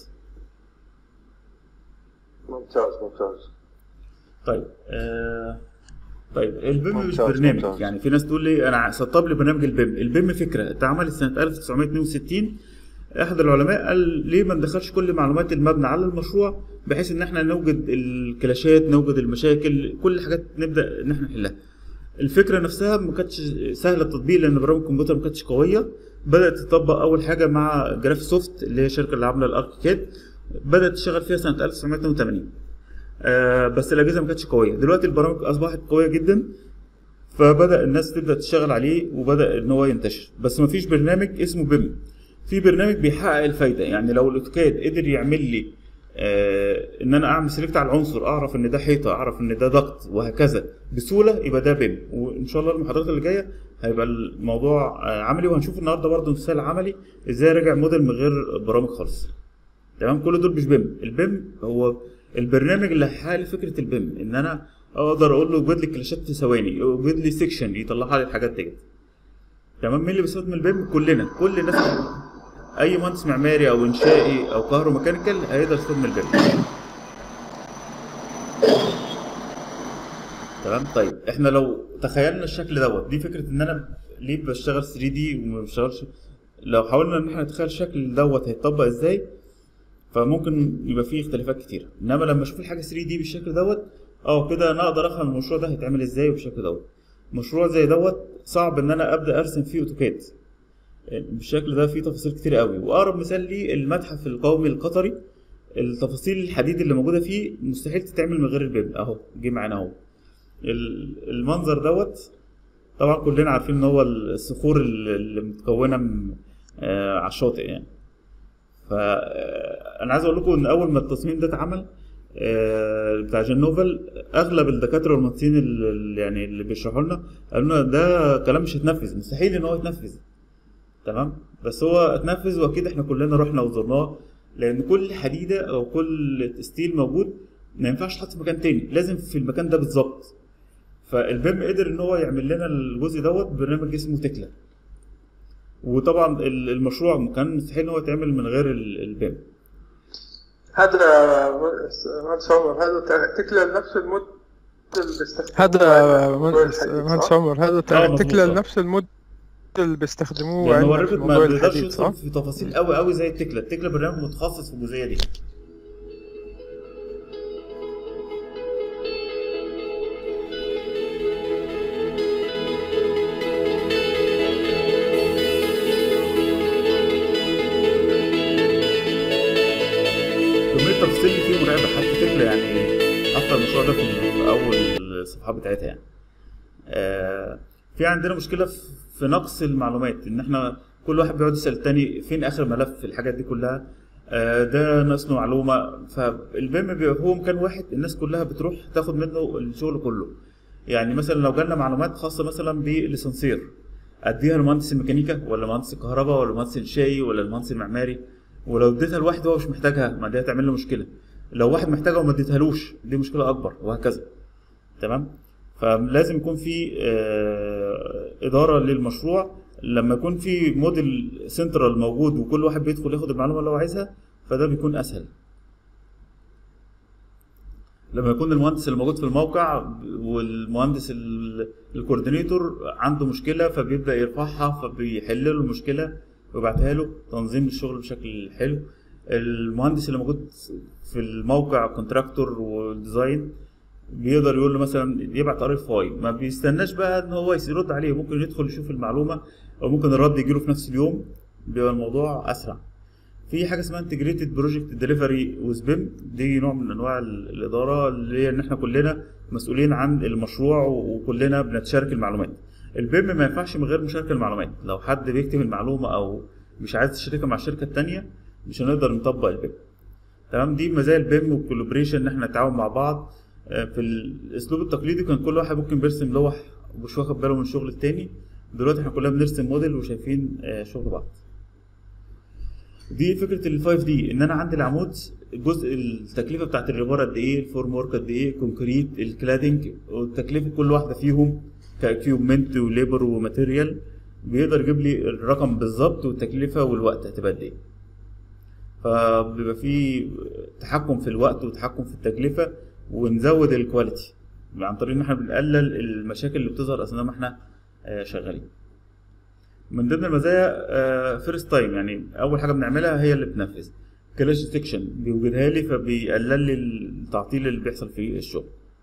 ممتاز ممتاز طيب آه طيب البيم مش ممتاز، برنامج ممتاز. يعني في ناس تقول لي انا سطب لي برنامج البيم البيم فكره اتعملت سنه 1962 احد العلماء قال ليه ما ندخلش كل معلومات المبنى على المشروع بحيث ان احنا نوجد الكلاشات نوجد المشاكل كل الحاجات نبدا ان احنا نحلها الفكره نفسها ما كانتش سهله التطبيق لان برامج الكمبيوتر ما كانتش قويه بدات تطبق اول حاجه مع جراف سوفت اللي هي الشركه اللي عامله الاركيكاد بدات تشتغل فيها سنه 1982 آه بس الاجهزه ما كانتش قويه دلوقتي البرامج اصبحت قويه جدا فبدا الناس تبدا تشتغل عليه وبدا ان هو ينتشر بس ما فيش برنامج اسمه بيم في برنامج بيحقق الفايده يعني لو الاوتوكاد قدر يعمل لي آه ان انا اعمل سيلكت على العنصر اعرف ان ده حيطه اعرف ان ده ضغط وهكذا بسهوله يبقى ده بيم وان شاء الله المحاضرات اللي جايه هيبقى الموضوع آه عملي وهنشوف النهارده برضه مثال عملي ازاي راجع موديل من غير برامج خالص تمام كل دول مش بيم البيم هو البرنامج اللي هيحل فكره البيم ان انا اقدر اقول له وجد لي كلاشات في ثواني وجد لي سيكشن يطلعها لي الحاجات ديت تمام مين اللي بيستخدم البيم كلنا كل الناس اي مهندس معماري او انشائي او كهروميكانيكال هيقدر يستخدم البيم تمام طيب احنا لو تخيلنا الشكل دوت دي فكره ان انا ليه بشتغل 3 دي وما بشتغلش لو حاولنا ان احنا نتخيل الشكل دوت هيتطبق ازاي فممكن يبقى فيه اختلافات كتير انما لما اشوف الحاجه 3 دي بالشكل دوت اه كده انا اقدر افهم المشروع ده هيتعمل ازاي وبالشكل دوت مشروع زي دوت صعب ان انا ابدا ارسم فيه اوتوكاد بالشكل ده فيه تفاصيل كتير قوي واقرب مثال لي المتحف القومي القطري التفاصيل الحديد اللي موجوده فيه مستحيل تتعمل من غير البيم اهو جه معانا اهو المنظر دوت طبعا كلنا عارفين ان هو الصخور اللي متكونه على الشاطئ يعني فانا عايز اقول لكم ان اول ما التصميم ده اتعمل بتاع جنوفل اغلب الدكاتره والمهندسين اللي يعني اللي بيشرحوا لنا قالوا لنا ده كلام مش هيتنفذ مستحيل ان هو يتنفذ تمام بس هو اتنفذ واكيد احنا كلنا رحنا وزرناه لان كل حديده او كل ستيل موجود ما ينفعش تحط في مكان تاني لازم في المكان ده بالظبط فالبيم قدر ان هو يعمل لنا الجزء دوت برنامج اسمه تكلا وطبعا المشروع كان مستحيل ان هو يتعمل من غير البيم هذا مهندس عمر هذا تكلا نفس المود هذا مهندس عمر هذا تكلا نفس المود اللي بيستخدموه يعني هو الريفت ما بيقدرش يدخل في تفاصيل قوي قوي زي التكلا التكلا برنامج متخصص في الجزئيه دي التفاصيل اللي فيه مرعبه حتى تكلا يعني حتى المشروع ده في اول الصفحات بتاعتها يعني آه في عندنا مشكله في نقص المعلومات ان احنا كل واحد بيقعد يسال التاني فين اخر ملف في الحاجات دي كلها آه ده ناقص معلومه فالبيم بيبقى هو مكان واحد الناس كلها بتروح تاخد منه الشغل كله يعني مثلا لو جالنا معلومات خاصه مثلا بالاسانسير اديها لمهندس الميكانيكا ولا مهندس الكهرباء ولا مهندس الشاي ولا المهندس المعماري ولو اديتها لواحد هو مش محتاجها ما دي هتعمل له مشكله لو واحد محتاجها وما اديتهالوش دي مشكله اكبر وهكذا تمام فلازم يكون في آه اداره للمشروع لما يكون في موديل سنترال موجود وكل واحد بيدخل ياخد المعلومه اللي هو عايزها فده بيكون اسهل لما يكون المهندس اللي موجود في الموقع والمهندس الكوردينيتور عنده مشكله فبيبدا يرفعها فبيحل له المشكله ويبعتها له تنظيم الشغل بشكل حلو المهندس اللي موجود في الموقع كونتراكتور والديزاين بيقدر يقول له مثلا يبعت ار اف اي ما بيستناش بقى ان هو يرد عليه ممكن يدخل يشوف المعلومه او ممكن الرد يجيله في نفس اليوم بيبقى الموضوع اسرع في حاجه اسمها انتجريتد بروجكت ديليفري ويز بيم دي نوع من انواع الاداره اللي هي ان احنا كلنا مسؤولين عن المشروع وكلنا بنتشارك المعلومات البيم ما ينفعش من غير مشاركه المعلومات لو حد بيكتب المعلومه او مش عايز تشاركها مع الشركه التانية مش هنقدر نطبق البيم تمام دي مزايا البيم والكولابريشن ان احنا نتعاون مع بعض في الاسلوب التقليدي كان كل واحد ممكن بيرسم لوح ومش واخد باله من الشغل التاني دلوقتي احنا كلنا بنرسم موديل وشايفين شغل بعض دي فكره ال 5 دي ان انا عندي العمود جزء التكلفه بتاعت الريبار قد ايه الفورم ورك قد ايه كونكريت الكلادنج والتكلفه كل واحده فيهم كاكيوبمنت وليبر وماتيريال بيقدر يجيب لي الرقم بالظبط والتكلفه والوقت هتبقى قد ايه فبيبقى في تحكم في الوقت وتحكم في التكلفه ونزود الكواليتي عن طريق ان احنا بنقلل المشاكل اللي بتظهر اثناء ما احنا شغالين من ضمن المزايا فيرست تايم يعني اول حاجه بنعملها هي اللي بتنفذ كلاش سيكشن بيوجدها لي فبيقلل لي التعطيل اللي بيحصل في الشغل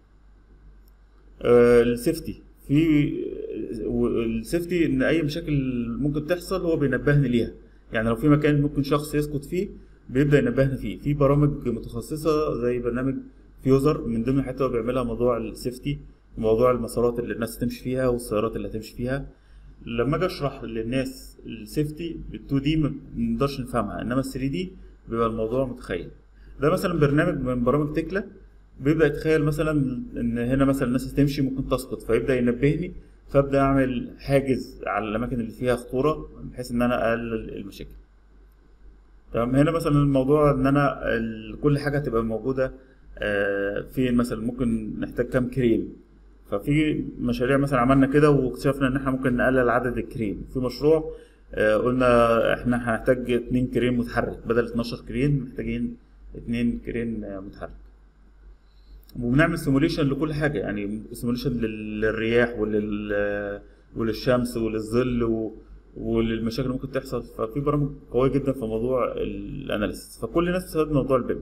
السيفتي في السيفتي ان اي مشاكل ممكن تحصل هو بينبهني ليها يعني لو في مكان ممكن شخص يسقط فيه بيبدا ينبهني فيه في برامج متخصصه زي برنامج فيوزر من ضمن الحاجات اللي بيعملها موضوع السيفتي موضوع المسارات اللي الناس تمشي فيها والسيارات اللي هتمشي فيها لما اجي اشرح للناس السيفتي بال 2 دي ما بنقدرش نفهمها انما ال 3 دي بيبقى الموضوع متخيل ده مثلا برنامج من برامج تكلا بيبدا يتخيل مثلا ان هنا مثلا الناس تمشي ممكن تسقط فيبدا ينبهني فابدا اعمل حاجز على الاماكن اللي فيها خطوره بحيث ان انا اقلل المشاكل تمام هنا مثلا الموضوع ان انا ال- كل حاجه تبقى موجوده آه، فين مثلا ممكن نحتاج كام كريم ففي مشاريع مثلا عملنا كده واكتشفنا ان احنا ممكن نقلل عدد الكريم في مشروع آه، قلنا احنا هنحتاج اتنين كريم متحرك بدل 12 كريم محتاجين اتنين كريم آه، متحرك وبنعمل سيموليشن لكل حاجه يعني سيموليشن للرياح ولل وللشمس وللظل و... وللمشاكل اللي ممكن تحصل ففي برامج قويه جدا في موضوع الاناليسيس فكل الناس بتستخدم موضوع البيم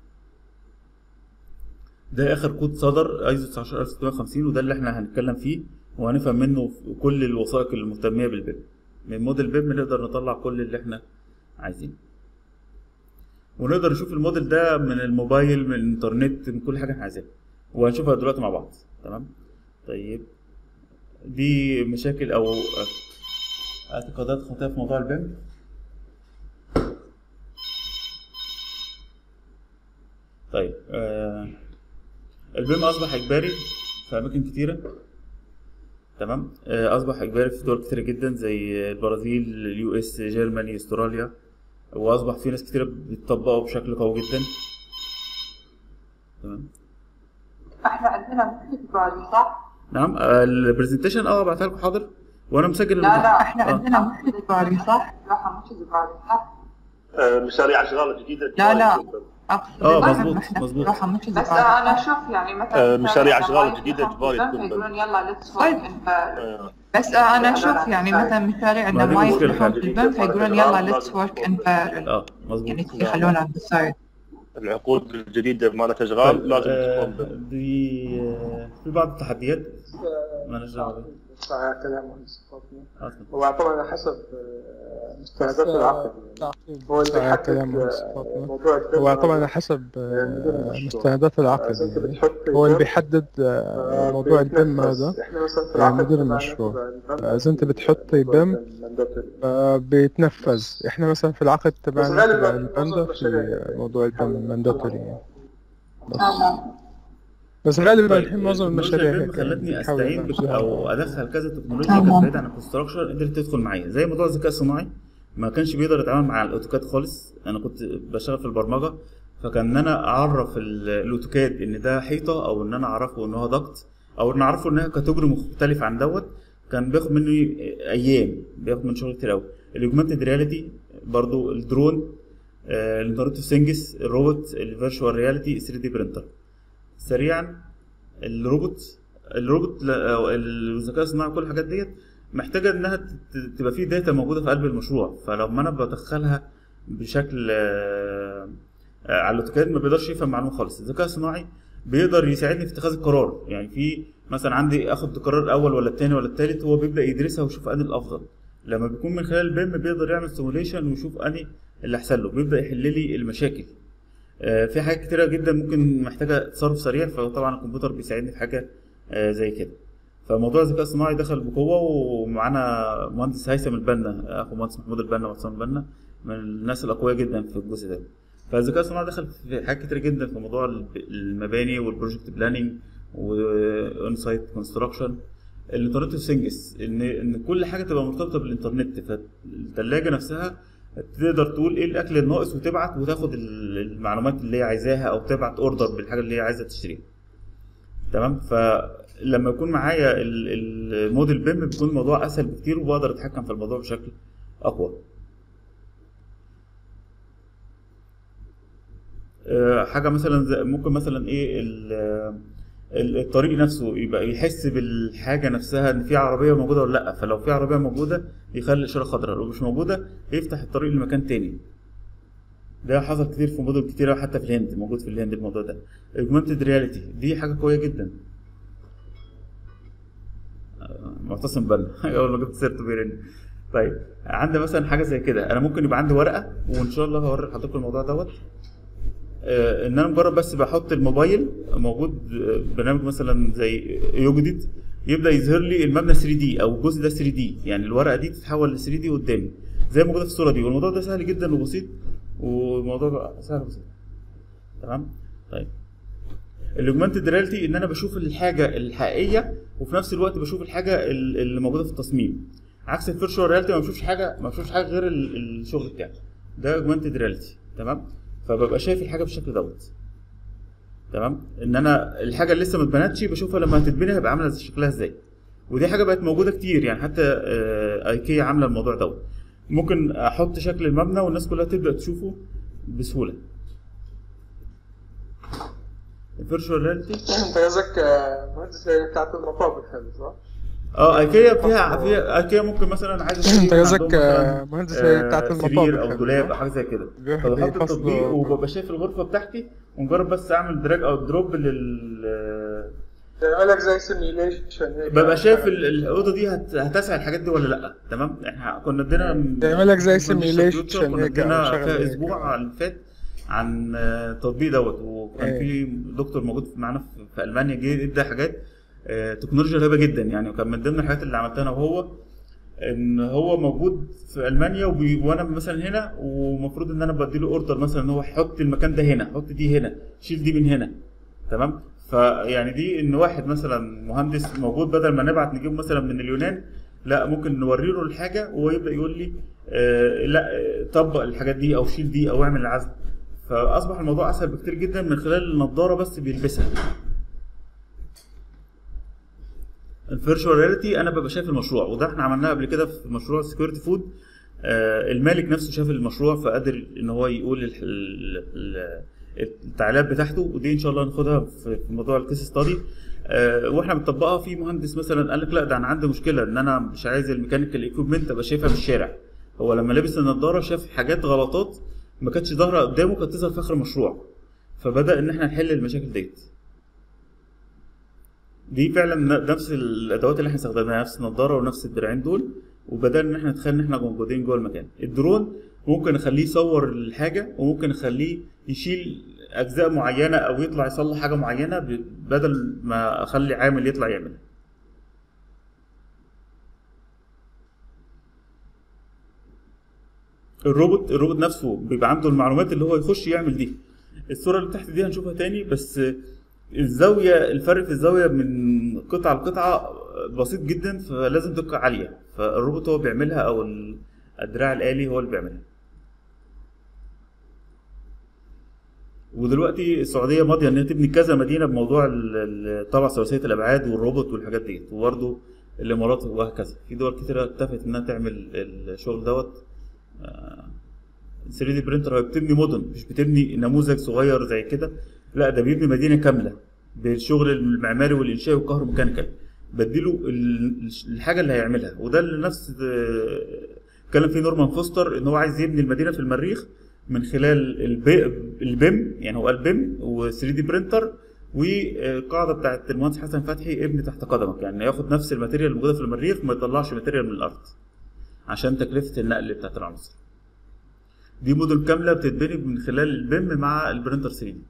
ده اخر كود صدر ايزو 19650 وده اللي احنا هنتكلم فيه وهنفهم منه كل الوثائق المهتميه بالبيم من موديل بيم نقدر نطلع كل اللي احنا عايزينه ونقدر نشوف الموديل ده من الموبايل من الانترنت من كل حاجه احنا عايزينها وهنشوفها دلوقتي مع بعض تمام طيب دي مشاكل او اعتقادات خاطئه في موضوع البيم طيب آه البيم اصبح اجباري في اماكن كتيره تمام آه اصبح اجباري في دول كتيره جدا زي البرازيل اليو اس جيرماني استراليا واصبح في ناس كتيره بتطبقه بشكل قوي جدا تمام احنا عندنا مثل بالي صح؟ نعم آه البرزنتيشن اه بعتها لكم حاضر وانا مسجل لا لا احنا آه. عندنا مثل بالي صح؟ صراحة مش بالي صح؟ مشاريع اشغال جديده لا لا اقصد آه، إن مظبوط، احنا مظبوط. صراحة مش بس بالي انا اشوف يعني مثلا آه، مشاريع أشغال وايد جديدة يخافوا جبالي جدا تكون فيقولون يلا ليتس طيب. ورك ان بس انا اشوف يعني مثلا مشاريع ما انه دي ما مشكلة. يفتحون في البنك فيقولون يلا ليتس ورك ان بارل اه مظبوط يعني يخلونها بالسايد العقود الجديده مالت اشغال لازم آه، تكون دي آه، في بعض التحديات مالناش دعوه بيها. صحيح كلام مهندس فاطمة آه، اتفضل. هو طبعا على حسب آه، مستندات العقد هو اللي صحيح بيحدد كلام مهندس آه، فاطمة. موضوع الدم هو طبعا هذا. على حسب آه، مدير المشروع. مستندات العقد إذا أنت يعني بتحط هو اللي دم، بيحدد آه، آه، موضوع البيم بيتنفذ. هذا احنا مثلا في آه، العقد مدير تبعنا المشروع. تبع البنك آه، إذا أنت بتحط موضوع بيم، الدم mandatory. آه، بيتنفذ احنا مثلا في العقد تبعنا غالباً تبع معظم البندا المشاريع في موضوع البيم مانداتوري يعني. لا بس غالبا طيب، الحين معظم التكنولوجيا المشاريع البيم هيك خلتني بيحاولوا استعين بك ينفذوها. او ادخل كذا تكنولوجيا تمام. كانت بعيده عن الكونستراكشن قدرت تدخل معايا زي موضوع الذكاء الصناعي ما كانش بيقدر يتعامل مع الاوتوكاد خالص انا كنت بشتغل في البرمجه فكان ان انا اعرف ال- الاوتوكاد ان ده حيطه او ان انا اعرفه ان هو ضغط او ان اعرفه انها كاتيجوري مختلف عن دوت كان بياخد مني ايام بياخد من شغل كتير قوي الاوجمانتد رياليتي برضو الدرون آه، الانترنت اوف ثينجز الروبوت الفيرتشوال رياليتي 3 دي برينتر سريعا الروبوت الروبوت لا- أو الذكاء الصناعي كل الحاجات ديت محتاجه انها ت- تبقى في داتا موجوده في قلب المشروع فلما انا بدخلها بشكل آه، آه، على الاوتوكاد ما بيقدرش يفهم معلومه خالص الذكاء الصناعي بيقدر يساعدني في اتخاذ القرار يعني في مثلا عندي اخد القرار الاول ولا الثاني ولا الثالث هو بيبدا يدرسها ويشوف انهي الافضل لما بيكون من خلال البيم بيقدر يعمل سيموليشن ويشوف انهي اللي احسن له بيبدا يحل لي المشاكل آه، في حاجات كتيرة جدا ممكن محتاجة تصرف سريع فطبعا الكمبيوتر بيساعدني في حاجة آه، زي كده فموضوع الذكاء الصناعي دخل بقوة ومعانا مهندس هيثم البنا أخو مهندس محمود البنا وحسام البنا من الناس الأقوياء جدا في الجزء ده فالذكاء الصناعي دخل في حاجات كتير جدا في موضوع الب- المباني والبروجكت بلاننج وان سايت كونستراكشن الانترنت اوف ثينجز ان ان كل حاجه تبقى مرتبطه بالانترنت فالثلاجه نفسها تقدر تقول ايه الاكل الناقص وتبعت وتاخد ال- المعلومات اللي هي عايزاها او تبعت اوردر بالحاجه اللي هي عايزه تشتريها تمام فلما يكون معايا ال- ال- الموديل بيم بيكون الموضوع اسهل بكتير وبقدر اتحكم في الموضوع بشكل اقوى آه، حاجه مثلا زي ممكن مثلا ايه ال- ال- الطريق نفسه يبقى يحس بالحاجه نفسها ان في عربيه موجوده ولا لا فلو في عربيه موجوده يخلي الاشاره خضراء لو مش موجوده يفتح الطريق لمكان تاني ده حصل كتير في مدن كتيرة حتى في الهند موجود في الهند الموضوع ده augmented رياليتي دي حاجة قوية جدا آه، معتصم بنا اول ما جبت سيرته بيرن طيب عندي مثلا حاجة زي كده انا ممكن يبقى عندي ورقة وان شاء الله هوري لحضرتك الموضوع دوت آه، ان انا مجرد بس بحط الموبايل موجود آه، برنامج مثلا زي يوجدت يبدا يظهر لي المبنى 3 دي او الجزء ده 3 دي يعني الورقه دي تتحول ل 3 دي قدامي زي ما موجوده في الصوره دي والموضوع ده سهل جدا وبسيط والموضوع بقى سهل وبسيط تمام طيب الاوجمانتد رياليتي ان انا بشوف الحاجه الحقيقيه وفي نفس الوقت بشوف الحاجه ال- اللي موجوده في التصميم عكس الفيرشوال رياليتي ما بشوفش حاجه ما بشوفش حاجه غير ال- الشغل بتاعي ده اوجمانتد رياليتي تمام فببقى شايف الحاجه بالشكل دوت تمام ان انا الحاجه اللي لسه ما اتبنتش بشوفها لما هتتبني هيبقى عامله شكلها ازاي ودي حاجه بقت موجوده كتير يعني حتى آه، ايكيا عامله الموضوع دوت ممكن احط شكل المبنى والناس كلها تبدا تشوفه بسهوله الفيرشوال رياليتي انت قصدك آه، مهندس بتاعت المطابخ هذه صح؟ اه ايكيا فيها فيها ايكيا ممكن مثلا عايز أشتري انت من قصدك عندهم مثلاً، آه، مهندس آه، بتاعت سرير المطابخ او يعني، دولاب صح؟ او حاجه زي كده بيروح فبحط بيفصلوا- التطبيق وببقى شايف الغرفه بتاعتي ومجرد بس اعمل دراج او دروب لل يعمل لك زي سيميوليشن هيك ببقى شايف ال- الاوضه دي هت- هتسع الحاجات دي ولا لا تمام احنا كنا ادينا يعمل لك زي كنا ادينا simulation كنا هيك أو ادينا شغل فيها هيك. اسبوع اللي فات عن آه، التطبيق دوت وكان ايه. في دكتور موجود معانا في- في المانيا جه ادى حاجات آه، تكنولوجيا رهيبه جدا يعني وكان من ضمن الحاجات اللي عملتها انا وهو ان هو موجود في المانيا وبي... وانا مثلا هنا ومفروض ان انا بديله اوردر مثلا ان هو حط المكان ده هنا حط دي هنا شيل دي من هنا تمام فيعني دي ان واحد مثلا مهندس موجود بدل ما نبعت نجيبه مثلا من اليونان لا ممكن نوري له الحاجه وهو يبدا يقول لي آه لا آه، طبق الحاجات دي او شيل دي او اعمل العزل فاصبح الموضوع اسهل بكتير جدا من خلال النضاره بس بيلبسها الفيرشوال رياليتي انا ببقى شايف المشروع وده احنا عملناه قبل كده في مشروع سكيورتي فود آه المالك نفسه شاف المشروع فقدر ان هو يقول ال- ال- ال- التعليقات بتاعته ودي ان شاء الله ناخدها في في موضوع الكيس ستادي آه واحنا بنطبقها في مهندس مثلا قال لك لا ده انا عندي مشكله ان انا مش عايز الميكانيكال ايكويبمنت ابقى شايفها في الشارع هو لما لبس النضاره شاف حاجات غلطات ما كانتش ظاهره قدامه كانت تظهر في اخر المشروع فبدا ان احنا نحل المشاكل ديت دي فعلا ن- نفس الادوات اللي احنا استخدمناها نفس النضاره ونفس الدراعين دول وبدأنا ان احنا نتخيل ان احنا موجودين جوه المكان الدرون ممكن اخليه يصور الحاجه وممكن اخليه يشيل اجزاء معينه او يطلع يصلح حاجه معينه ب- بدل ما اخلي عامل يطلع يعملها الروبوت الروبوت نفسه بيبقى عنده المعلومات اللي هو يخش يعمل دي الصوره اللي تحت دي هنشوفها تاني بس الزاويه الفرق في الزاويه من قطعه لقطعه بسيط جدا فلازم دقه عاليه فالروبوت هو بيعملها او ال- الدراع الالي هو اللي بيعملها ودلوقتي السعوديه ماضيه ان هي تبني كذا مدينه بموضوع ال- ال- طبعا ثلاثيه الابعاد والروبوت والحاجات ديت وبرضه الامارات وهكذا في دول كتيره اتفقت انها تعمل الشغل دوت 3 دي برينتر هي بتبني مدن مش بتبني نموذج صغير زي كده لا ده بيبني مدينه كامله بالشغل المعماري والانشائي والكهروميكانيكال بديله ال- الحاجه اللي هيعملها وده اللي نفس آه، اتكلم فيه نورمان فوستر ان هو عايز يبني المدينه في المريخ من خلال البي- البيم يعني هو البيم و3 دي برينتر والقاعده بتاعت المهندس حسن فتحي ابني تحت قدمك يعني ياخد نفس الماتيريال الموجوده في المريخ ما يطلعش ماتيريال من الارض عشان تكلفه النقل بتاعت العناصر دي مدن كامله بتتبني من خلال البيم مع البرينتر 3 دي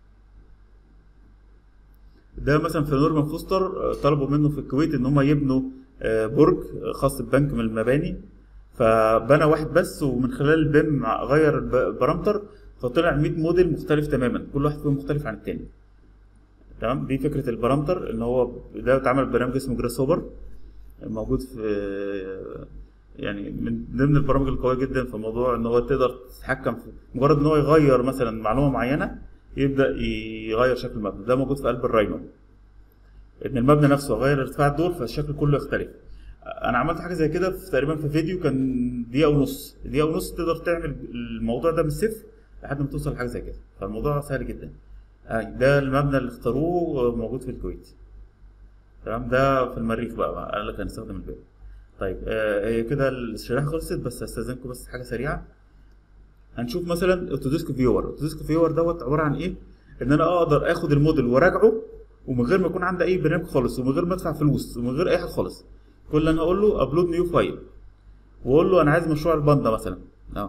ده مثلا في نورمان فوستر آه، طلبوا منه في الكويت ان هم يبنوا آه، برج خاص ببنك من المباني فبنى واحد بس ومن خلال البيم غير الب- البارامتر فطلع 100 موديل مختلف تماما كل واحد فيهم مختلف عن التاني تمام دي فكره البارامتر ان هو ده اتعمل برنامج اسمه جراس هوبر موجود في يعني من ضمن البرامج القويه جدا في موضوع ان هو تقدر تتحكم في مجرد ان هو يغير مثلا معلومه معينه يبدا يغير شكل المبنى ده موجود في قلب الراينو ان المبنى نفسه غير ارتفاع الدور فالشكل كله يختلف انا عملت حاجه زي كده في تقريبا في فيديو كان دقيقه ونص دقيقه ونص تقدر تعمل الموضوع ده من الصفر لحد ما توصل لحاجه زي كده فالموضوع سهل جدا آه، ده المبنى اللي اختاروه موجود في الكويت تمام ده في المريخ بقى قال لك هنستخدم البيت طيب آه، هي كده الشريحه خلصت بس استاذنكم بس حاجه سريعه هنشوف مثلا اوتوديسك فيور اوتوديسك فيور دوت عباره عن ايه ان انا اقدر اخد الموديل وراجعه ومن غير ما يكون عندي اي برنامج خالص ومن غير ما ادفع فلوس ومن غير اي حاجه خالص كل اللي انا هقول له ابلود نيو فايل واقول له انا عايز مشروع الباندا مثلا اه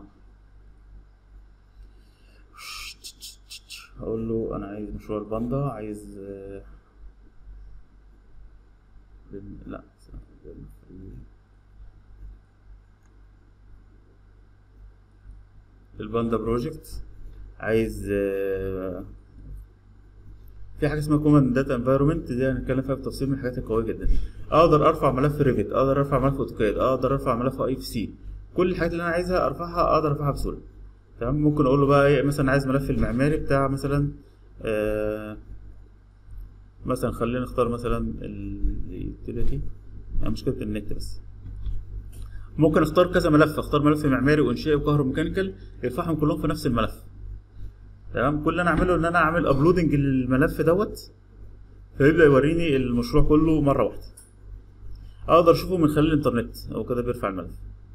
اقول له انا عايز مشروع الباندا عايز آه، بن- لا بن- الباندا بروجكت عايز آه، في حاجه اسمها كومن داتا انفايرمنت دي هنتكلم فيها بالتفصيل من الحاجات القويه جدا اقدر ارفع ملف ريفت اقدر ارفع ملف اوتوكاد اقدر ارفع ملف اي اف سي كل الحاجات اللي انا عايزها ارفعها اقدر ارفعها بسهوله تمام ممكن اقول له بقى ايه مثلا عايز ملف المعماري بتاع مثلا آه مثلا خلينا نختار مثلا اليوتيليتي مشكله النت بس ممكن اختار كذا ملف اختار ملف معماري وانشائي وكهروميكانيكال يرفعهم كلهم في نفس الملف تمام كل اللي انا اعمله ان انا اعمل ابلودنج للملف دوت فيبدا يوريني المشروع كله مره واحده اقدر اشوفه من خلال الانترنت هو كده بيرفع الملف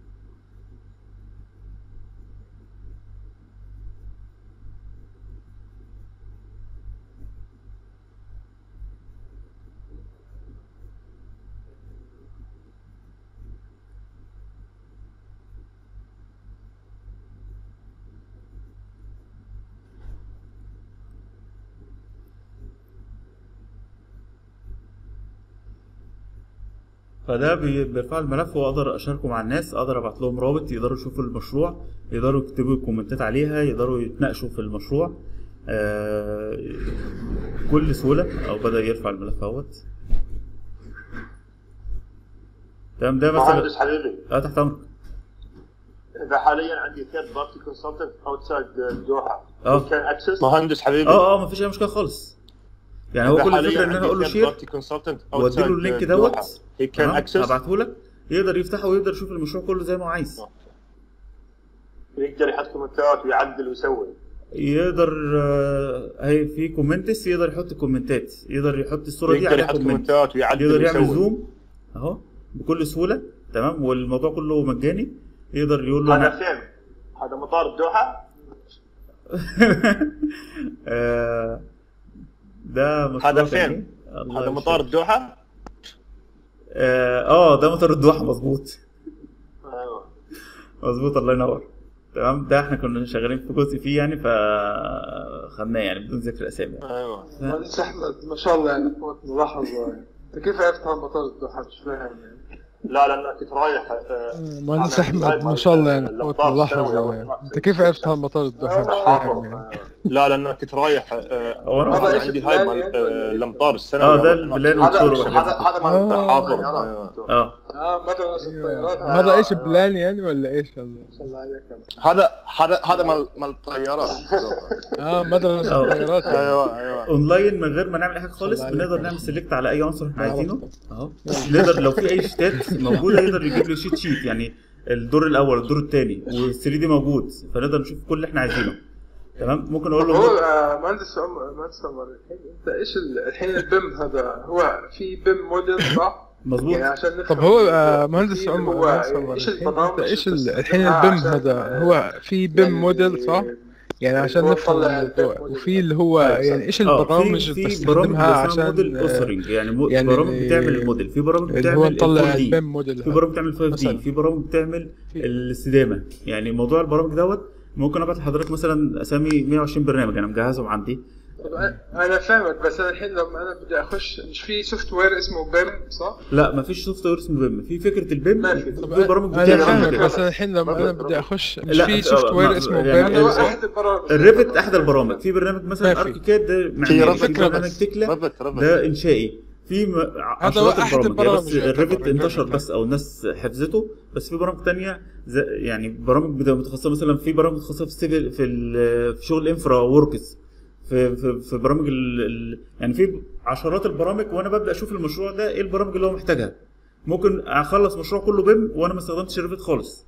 فده بي- بيرفع الملف واقدر اشاركه مع الناس اقدر ابعت لهم رابط يقدروا يشوفوا المشروع يقدروا يكتبوا كومنتات عليها يقدروا يتناقشوا في المشروع آه، بكل سهوله او بدا يرفع الملف اهوت تمام ده مهندس مثلا حبيبي اه تحت امرك اذا حاليا عندي ثيرد بارتي كونسلتنت اوتسايد الدوحه اه كان اكسس مهندس حبيبي اه اه مفيش اي مشكله خالص يعني هو كل الفكره ان انا اقول له شير واديله اللينك دوت هي كان تمام اكسس ابعته لك يقدر يفتحه ويقدر يشوف المشروع كله زي ما هو عايز يقدر يحط كومنتات ويعدل ويسوي يقدر آه، هي في كومنتس يقدر يحط كومنتات يقدر يحط الصوره دي يقدر عليها يحط كومنت كومنتات ويعدل يقدر يعمل ويسوي زوم اهو بكل سهوله تمام والموضوع كله مجاني يقدر يقول له هذا انا فين؟ هذا مطار الدوحه آه، ده مشروع هذا تاني. فين؟ الله هذا مطار يشفيك. الدوحه اه آه، ده مطار الدوحه مظبوط ايوه مظبوط الله ينور تمام ده احنا كنا شغالين في جزء فيه يعني فخدناه يعني بدون ذكر اسامي يعني. ايوه مهندس احمد ما شاء الله يعني قوة ملاحظة انت كيف عرفت عن مطار الدوحة مش فاهم يعني لا لان كنت رايح آه، مهندس أنا احمد ما شاء الله يعني قوة اللقطات ملاحظة الثانوية يعني. والله. انت كيف عرفت عن مطار الدوحة مش فاهم يعني لا لان كنت رايح آه، هو أنا- أنا هذا إيش عندي هاي البلان مال يعني؟ آه، الامطار السنوي اه ده البلان هذا والصور هذا والحاجات دي. هذا مال آه. حافظ اه اه مدرسة الطيارات هذا ايش بلان يعني ولا ايش هذا؟ ما شاء الله عليك هذا هذا هذا مال مال الطيارات اه مدرسة آه. الطيارات يعني. ايوه ايوه اونلاين من غير ما نعمل اي حاجه خالص الله بنقدر عليك. نعمل سيلكت على اي عنصر احنا لا عايزينه اهو نقدر لو في اي شيتات موجوده يقدر يجيب لي شيت شيت يعني الدور الاول الدور الثاني وال3 دي موجود فنقدر نشوف كل اللي احنا عايزينه تمام ممكن اقول هو له آه، مهندس عمر مهندس عمر الحين انت ايش ال- الحين البيم هذا هو في بيم موديل صح؟ مظبوط يعني عشان نفهم طب هو آه، في مهندس اللي عمر هو مهندس يعني عمر ايش الحين البرامج انت ايش ال- اللي الحين بتستخدمها البيم عشان، هذا آه، هو في بيم يعني موديل صح؟ يعني عشان هو نفهم طلع الموضوع البيم وفي اللي هو موديل. يعني ايش اه البرامج في اللي في برامج بتستخدمها اسمها موديل عشان آه، اوثرنج يعني, مو- يعني برامج اللي- بتعمل الموديل في برامج اللي هو بتعمل نطلع 4 دي البيم موديل في هذا. برامج بتعمل 5 دي مثلا. في برامج بتعمل في- الاستدامه يعني موضوع البرامج دوت ممكن ابعت لحضرتك مثلا اسامي 120 برنامج انا مجهزهم عندي طب أنا- انا فاهمك بس انا الحين لما انا بدي اخش مش في سوفت وير اسمه بيم صح؟ لا مفيش سوفت وير اسمه بيم في فكره البيم ما في. في برامج انا بتعمل فاهمك كده. بس أنا الحين لما انا ربط- بدي ربط. اخش مش لا، في آه، سوفت ما- وير اسمه يعني بيم هذا هو ال- احد البرامج الريفت احد البرامج في برنامج مثلا ما في. اركيكاد ده في معماري ربط في برنامج بس. تكلا ربط ربط ده انشائي في م- هو عشرات أحد البرامج يعني بس البرامج يعتبر الريفت انتشر الريفت. بس او الناس حفظته بس في برامج تانية زي يعني برامج بتبقى متخصصه مثلا في برامج متخصصه في السيفل في ال- في شغل انفرا وركس في في في برامج ال ال يعني في عشرات البرامج وانا ببدا اشوف المشروع ده ايه البرامج اللي هو محتاجها ممكن اخلص مشروع كله بيم وانا ما استخدمتش الريفت خالص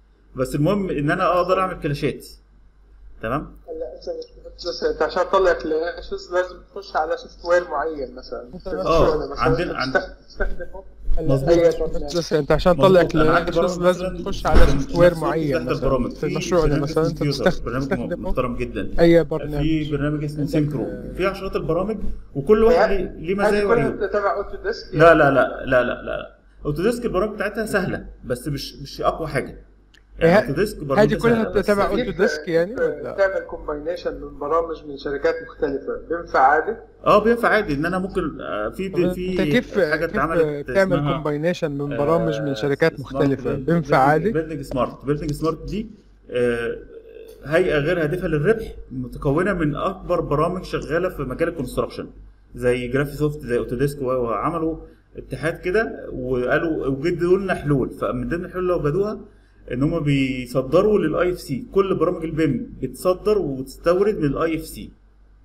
بس المهم ان انا اقدر اعمل كلاشات تمام هلا أنت- بس انت عشان تطلع كلاشز لازم تخش على سوفت وير معين مثلا آه، مثلا عندنا- عند- تستخدمه مظبوط. أي برنامج. بس انت عشان تطلع مظبوط. أنا عندي كلاش برامج لازم مثلاً تخش على سوفت وير نفس معين تحت مثلا البرامج في مشروعنا برنامج مثلا انت اسمه Fuser، تستخدم برنامج تستخدمه محترم جدا اي في برنامج برنامج اسمه سينكرو في عشرات البرامج وكل واحد ليه ليه مزايا هذه وعيوب كلها تبع اوتو ديسك لا لا لا لا لا لا اوتوديسك البرامج بتاعتها سهله بس مش مش اقوى حاجه يعني ه- اوتوديسك هذه برامجها كلها سهلة، بس تبع كيف اوتو ديسك يعني ولا تعمل كومباينيشن من برامج من شركات مختلفة بينفع عادي؟ اه بينفع عادي ان انا ممكن آه، في طب في انت كيف حاجه كيف اتعملت تعمل اسمها، كومباينيشن من آه، برامج من شركات سمارت مختلفة بيلد- بينفع عادي؟ بيلدنج سمارت بيلدنج سمارت دي آه، هيئه غير هادفه للربح متكونه من اكبر برامج شغاله في مجال الكونستراكشن زي جرافي سوفت زي اوتوديسك وعملوا اتحاد كده وقالوا وجدوا لنا حلول فمن ضمن الحلول اللي وجدوها ان هم بيصدروا للاي اف سي كل برامج البيم بتصدر وتستورد من الاي اف سي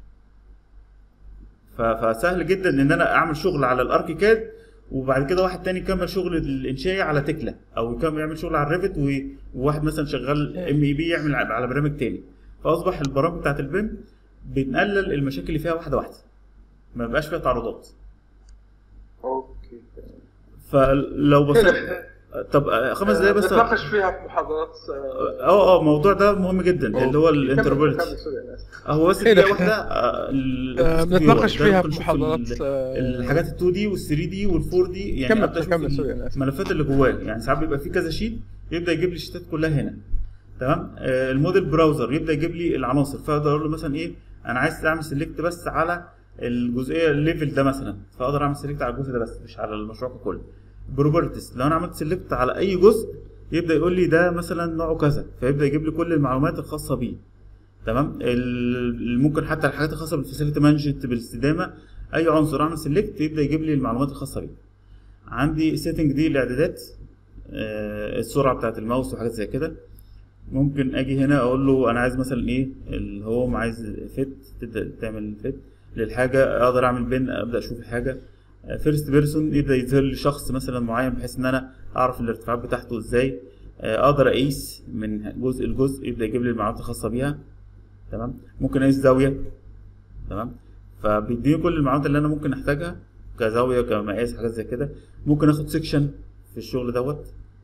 فسهل جدا ان انا اعمل شغل على الاركيكاد وبعد كده واحد تاني يكمل شغل الانشائي على تكلا او يكمل يعمل شغل على الريفت وواحد مثلا شغال ام اي بي يعمل على برنامج تاني فاصبح البرامج بتاعت البيم بنقلل المشاكل اللي فيها واحده واحده ما بقاش فيها تعارضات اوكي فلو بصيت طب خمس دقايق بس نتناقش فيها في محاضرات اه اه الموضوع ده مهم جدا اللي هو الانتربوليتي هو بس دقيقه واحده بنتناقش فيها في محاضرات الحاجات ال 2 دي وال 3 دي وال 4 دي يعني كمل كمل سوري الملفات اللي جواه يعني ساعات بيبقى في كذا شيت يبدا يجيب لي الشيتات كلها هنا تمام آه الموديل براوزر يبدا يجيب لي العناصر فاقدر اقول له مثلا ايه انا عايز اعمل سيلكت بس على الجزئيه الليفل ده مثلا فاقدر اعمل سيلكت على الجزء ده بس مش على المشروع ككل بروبرتيز لو انا عملت سيلكت على اي جزء يبدا يقول لي ده مثلا نوعه كذا فيبدا يجيب لي كل المعلومات الخاصه بيه تمام ممكن حتى الحاجات الخاصه بالفاسيلتي مانجمنت بالاستدامه اي عنصر اعمل سيلكت يبدا يجيب لي المعلومات الخاصه بيه عندي سيتنج دي الاعدادات آه السرعه بتاعه الماوس وحاجات زي كده ممكن اجي هنا اقول له انا عايز مثلا ايه الهوم عايز فيت تبدا تعمل فيت للحاجه اقدر اعمل بين ابدا اشوف الحاجه فيرست بيرسون يبدا يظهر لي شخص مثلا معين بحيث ان انا اعرف الارتفاعات بتاعته ازاي اقدر اقيس من جزء لجزء يبدا يجيب لي المعلومات الخاصه بيها تمام ممكن اقيس زاويه تمام فبيديني كل المعلومات اللي انا ممكن احتاجها كزاويه كمقاس حاجات زي كده ممكن اخد سيكشن في الشغل دوت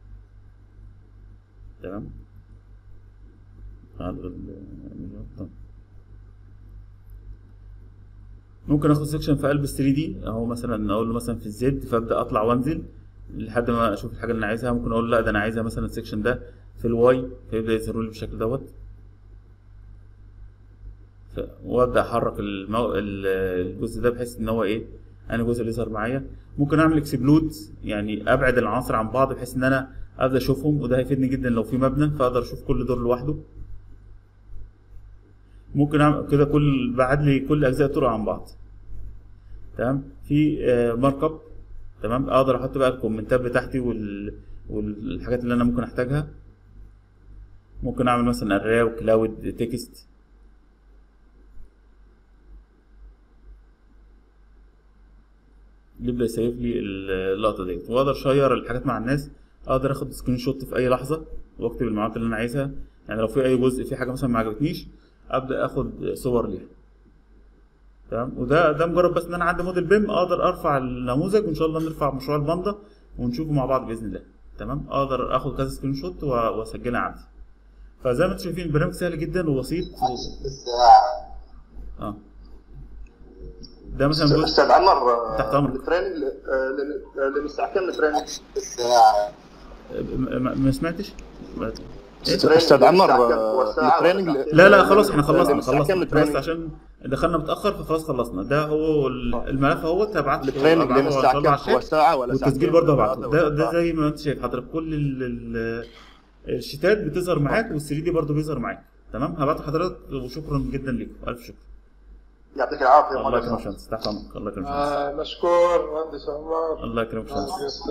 تمام ممكن اخد سيكشن في قلب 3 دي اهو مثلا اقول له مثلا في الزد فابدا اطلع وانزل لحد ما اشوف الحاجه اللي انا عايزها ممكن اقول لا ده انا عايزها مثلا السيكشن ده في الواي فيبدا يظهر لي بالشكل دوت وابدا احرك المو... الجزء ده بحيث ان هو ايه انا الجزء اللي يظهر معايا ممكن اعمل اكسبلود يعني ابعد العناصر عن بعض بحيث ان انا ابدا اشوفهم وده هيفيدني جدا لو في مبنى فاقدر اشوف كل دور لوحده ممكن اعمل كده كل بعد لي كل اجزاء طرق عن بعض تمام في مارك اب تمام اقدر احط بقى الكومنتات بتاعتي وال... والحاجات اللي انا ممكن احتاجها ممكن اعمل مثلا اريا وكلاود تكست يبدا يسيف لي اللقطه ديت واقدر اشير الحاجات مع الناس اقدر اخد سكرين شوت في اي لحظه واكتب المعلومات اللي انا عايزها يعني لو في اي جزء في حاجه مثلا ما عجبتنيش ابدا اخد صور ليها تمام وده ده مجرد بس ان انا عندي موديل بيم اقدر ارفع النموذج وان شاء الله نرفع مشروع الباندا ونشوفه مع بعض باذن الله تمام اقدر اخد كذا سكرين شوت واسجلها عندي فزي ما انتم شايفين البرنامج سهل جدا وبسيط و... اه ده مثلا جزء استاذ عمر تحت امرك التريننج لان الساعه كام التريننج؟ ما سمعتش؟ استاذ عمر التريننج لا لا خلاص احنا خلصنا خلصنا بس عشان دخلنا متاخر فخلاص خلصنا ده هو الملف اهوت هبعت لك التريننج لين الساعه كام هو ساعه ولا ساعه والتسجيل برضه هبعته ده ده زي ما انت شايف حضرتك كل الشيتات بتظهر معاك وال 3 دي برضه بيظهر معاك تمام هبعته لحضرتك وشكرا جدا لكم الف شكر يعطيك العافيه الله يكرمك شمس تحت امرك الله يكرمك شمس آه مشكور مهندس عمر الله يكرمك شمس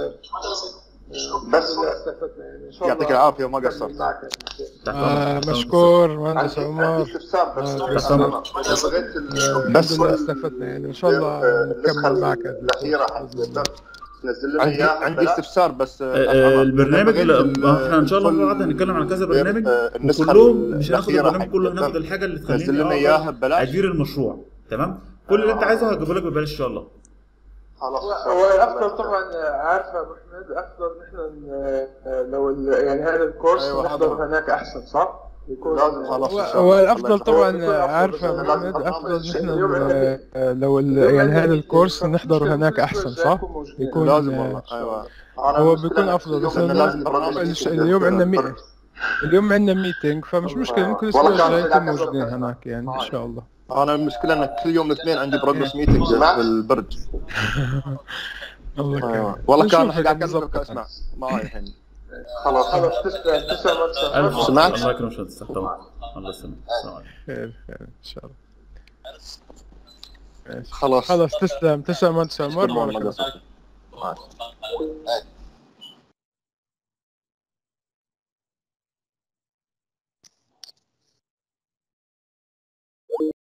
بس استفدنا يعني ان شاء الله يعطيك العافيه وما قصرت تحت آه امرك مشكور مهندس عندي عمر استفسار بس آه، بس تمام. أنا بغيت ال- بس استفدنا يعني ان شاء الله النسخه نكمل معك الاخيره حق تنزل لنا عندي اياها عندي ببلاش. استفسار بس آه، آه، البرنامج لا، ما احنا ان شاء الله مع بعض هنتكلم عن كذا برنامج وكلهم مش هناخد البرنامج كله هناخد الحاجه اللي تنزل تخليني لنا اقدر اياها ببلاش ادير المشروع تمام كل اللي انت عايزه هجيبه لك ببلاش ان شاء الله خلاص هو الافضل طبعا عارف يا ابو حميد افضل ان احنا ن- لو ال- يعني هذا الكورس أيوة، نحضر حضر. هناك احسن صح؟ يكون لازم خلاص هو إن شاء هو الله. الافضل الله طبعا يكون أفضل، عارف بس يا أنا محمد لازم افضل أطمن. نحن اليوم عندنا- آه، لو ال- يعني هذا الكورس نحضره هناك احسن صح؟ يكون لازم آه، والله ايوه أنا هو المشكلة بيكون إن أفضل، اليوم بس إنه أنا- لازم برنامج الش- يكون اليوم عندنا مي- فرد. اليوم عندنا ميتينج فمش مشكله ممكن الاسبوع والله كان الجاي في نكون كذا موجودين كذا. هناك يعني ان شاء الله انا المشكله ان كل يوم الاثنين عندي بروجرس ميتنج سمعت؟ في البرج الله ايوه يكرمك والله كان نشوفك قاعد بالضبط. اكلمك اسمع معي الحين خلاص خلاص تسلم تسلم ألف سمعت؟ الله يكرمك يا باشمهندس تحت أمرك. الله يسلمك السلام عليكم خير خير ان شاء الله ماشي. خلاص خلاص تسلم تسلم مهندس عمر شكراً بارك الله والله. فيك ماشي.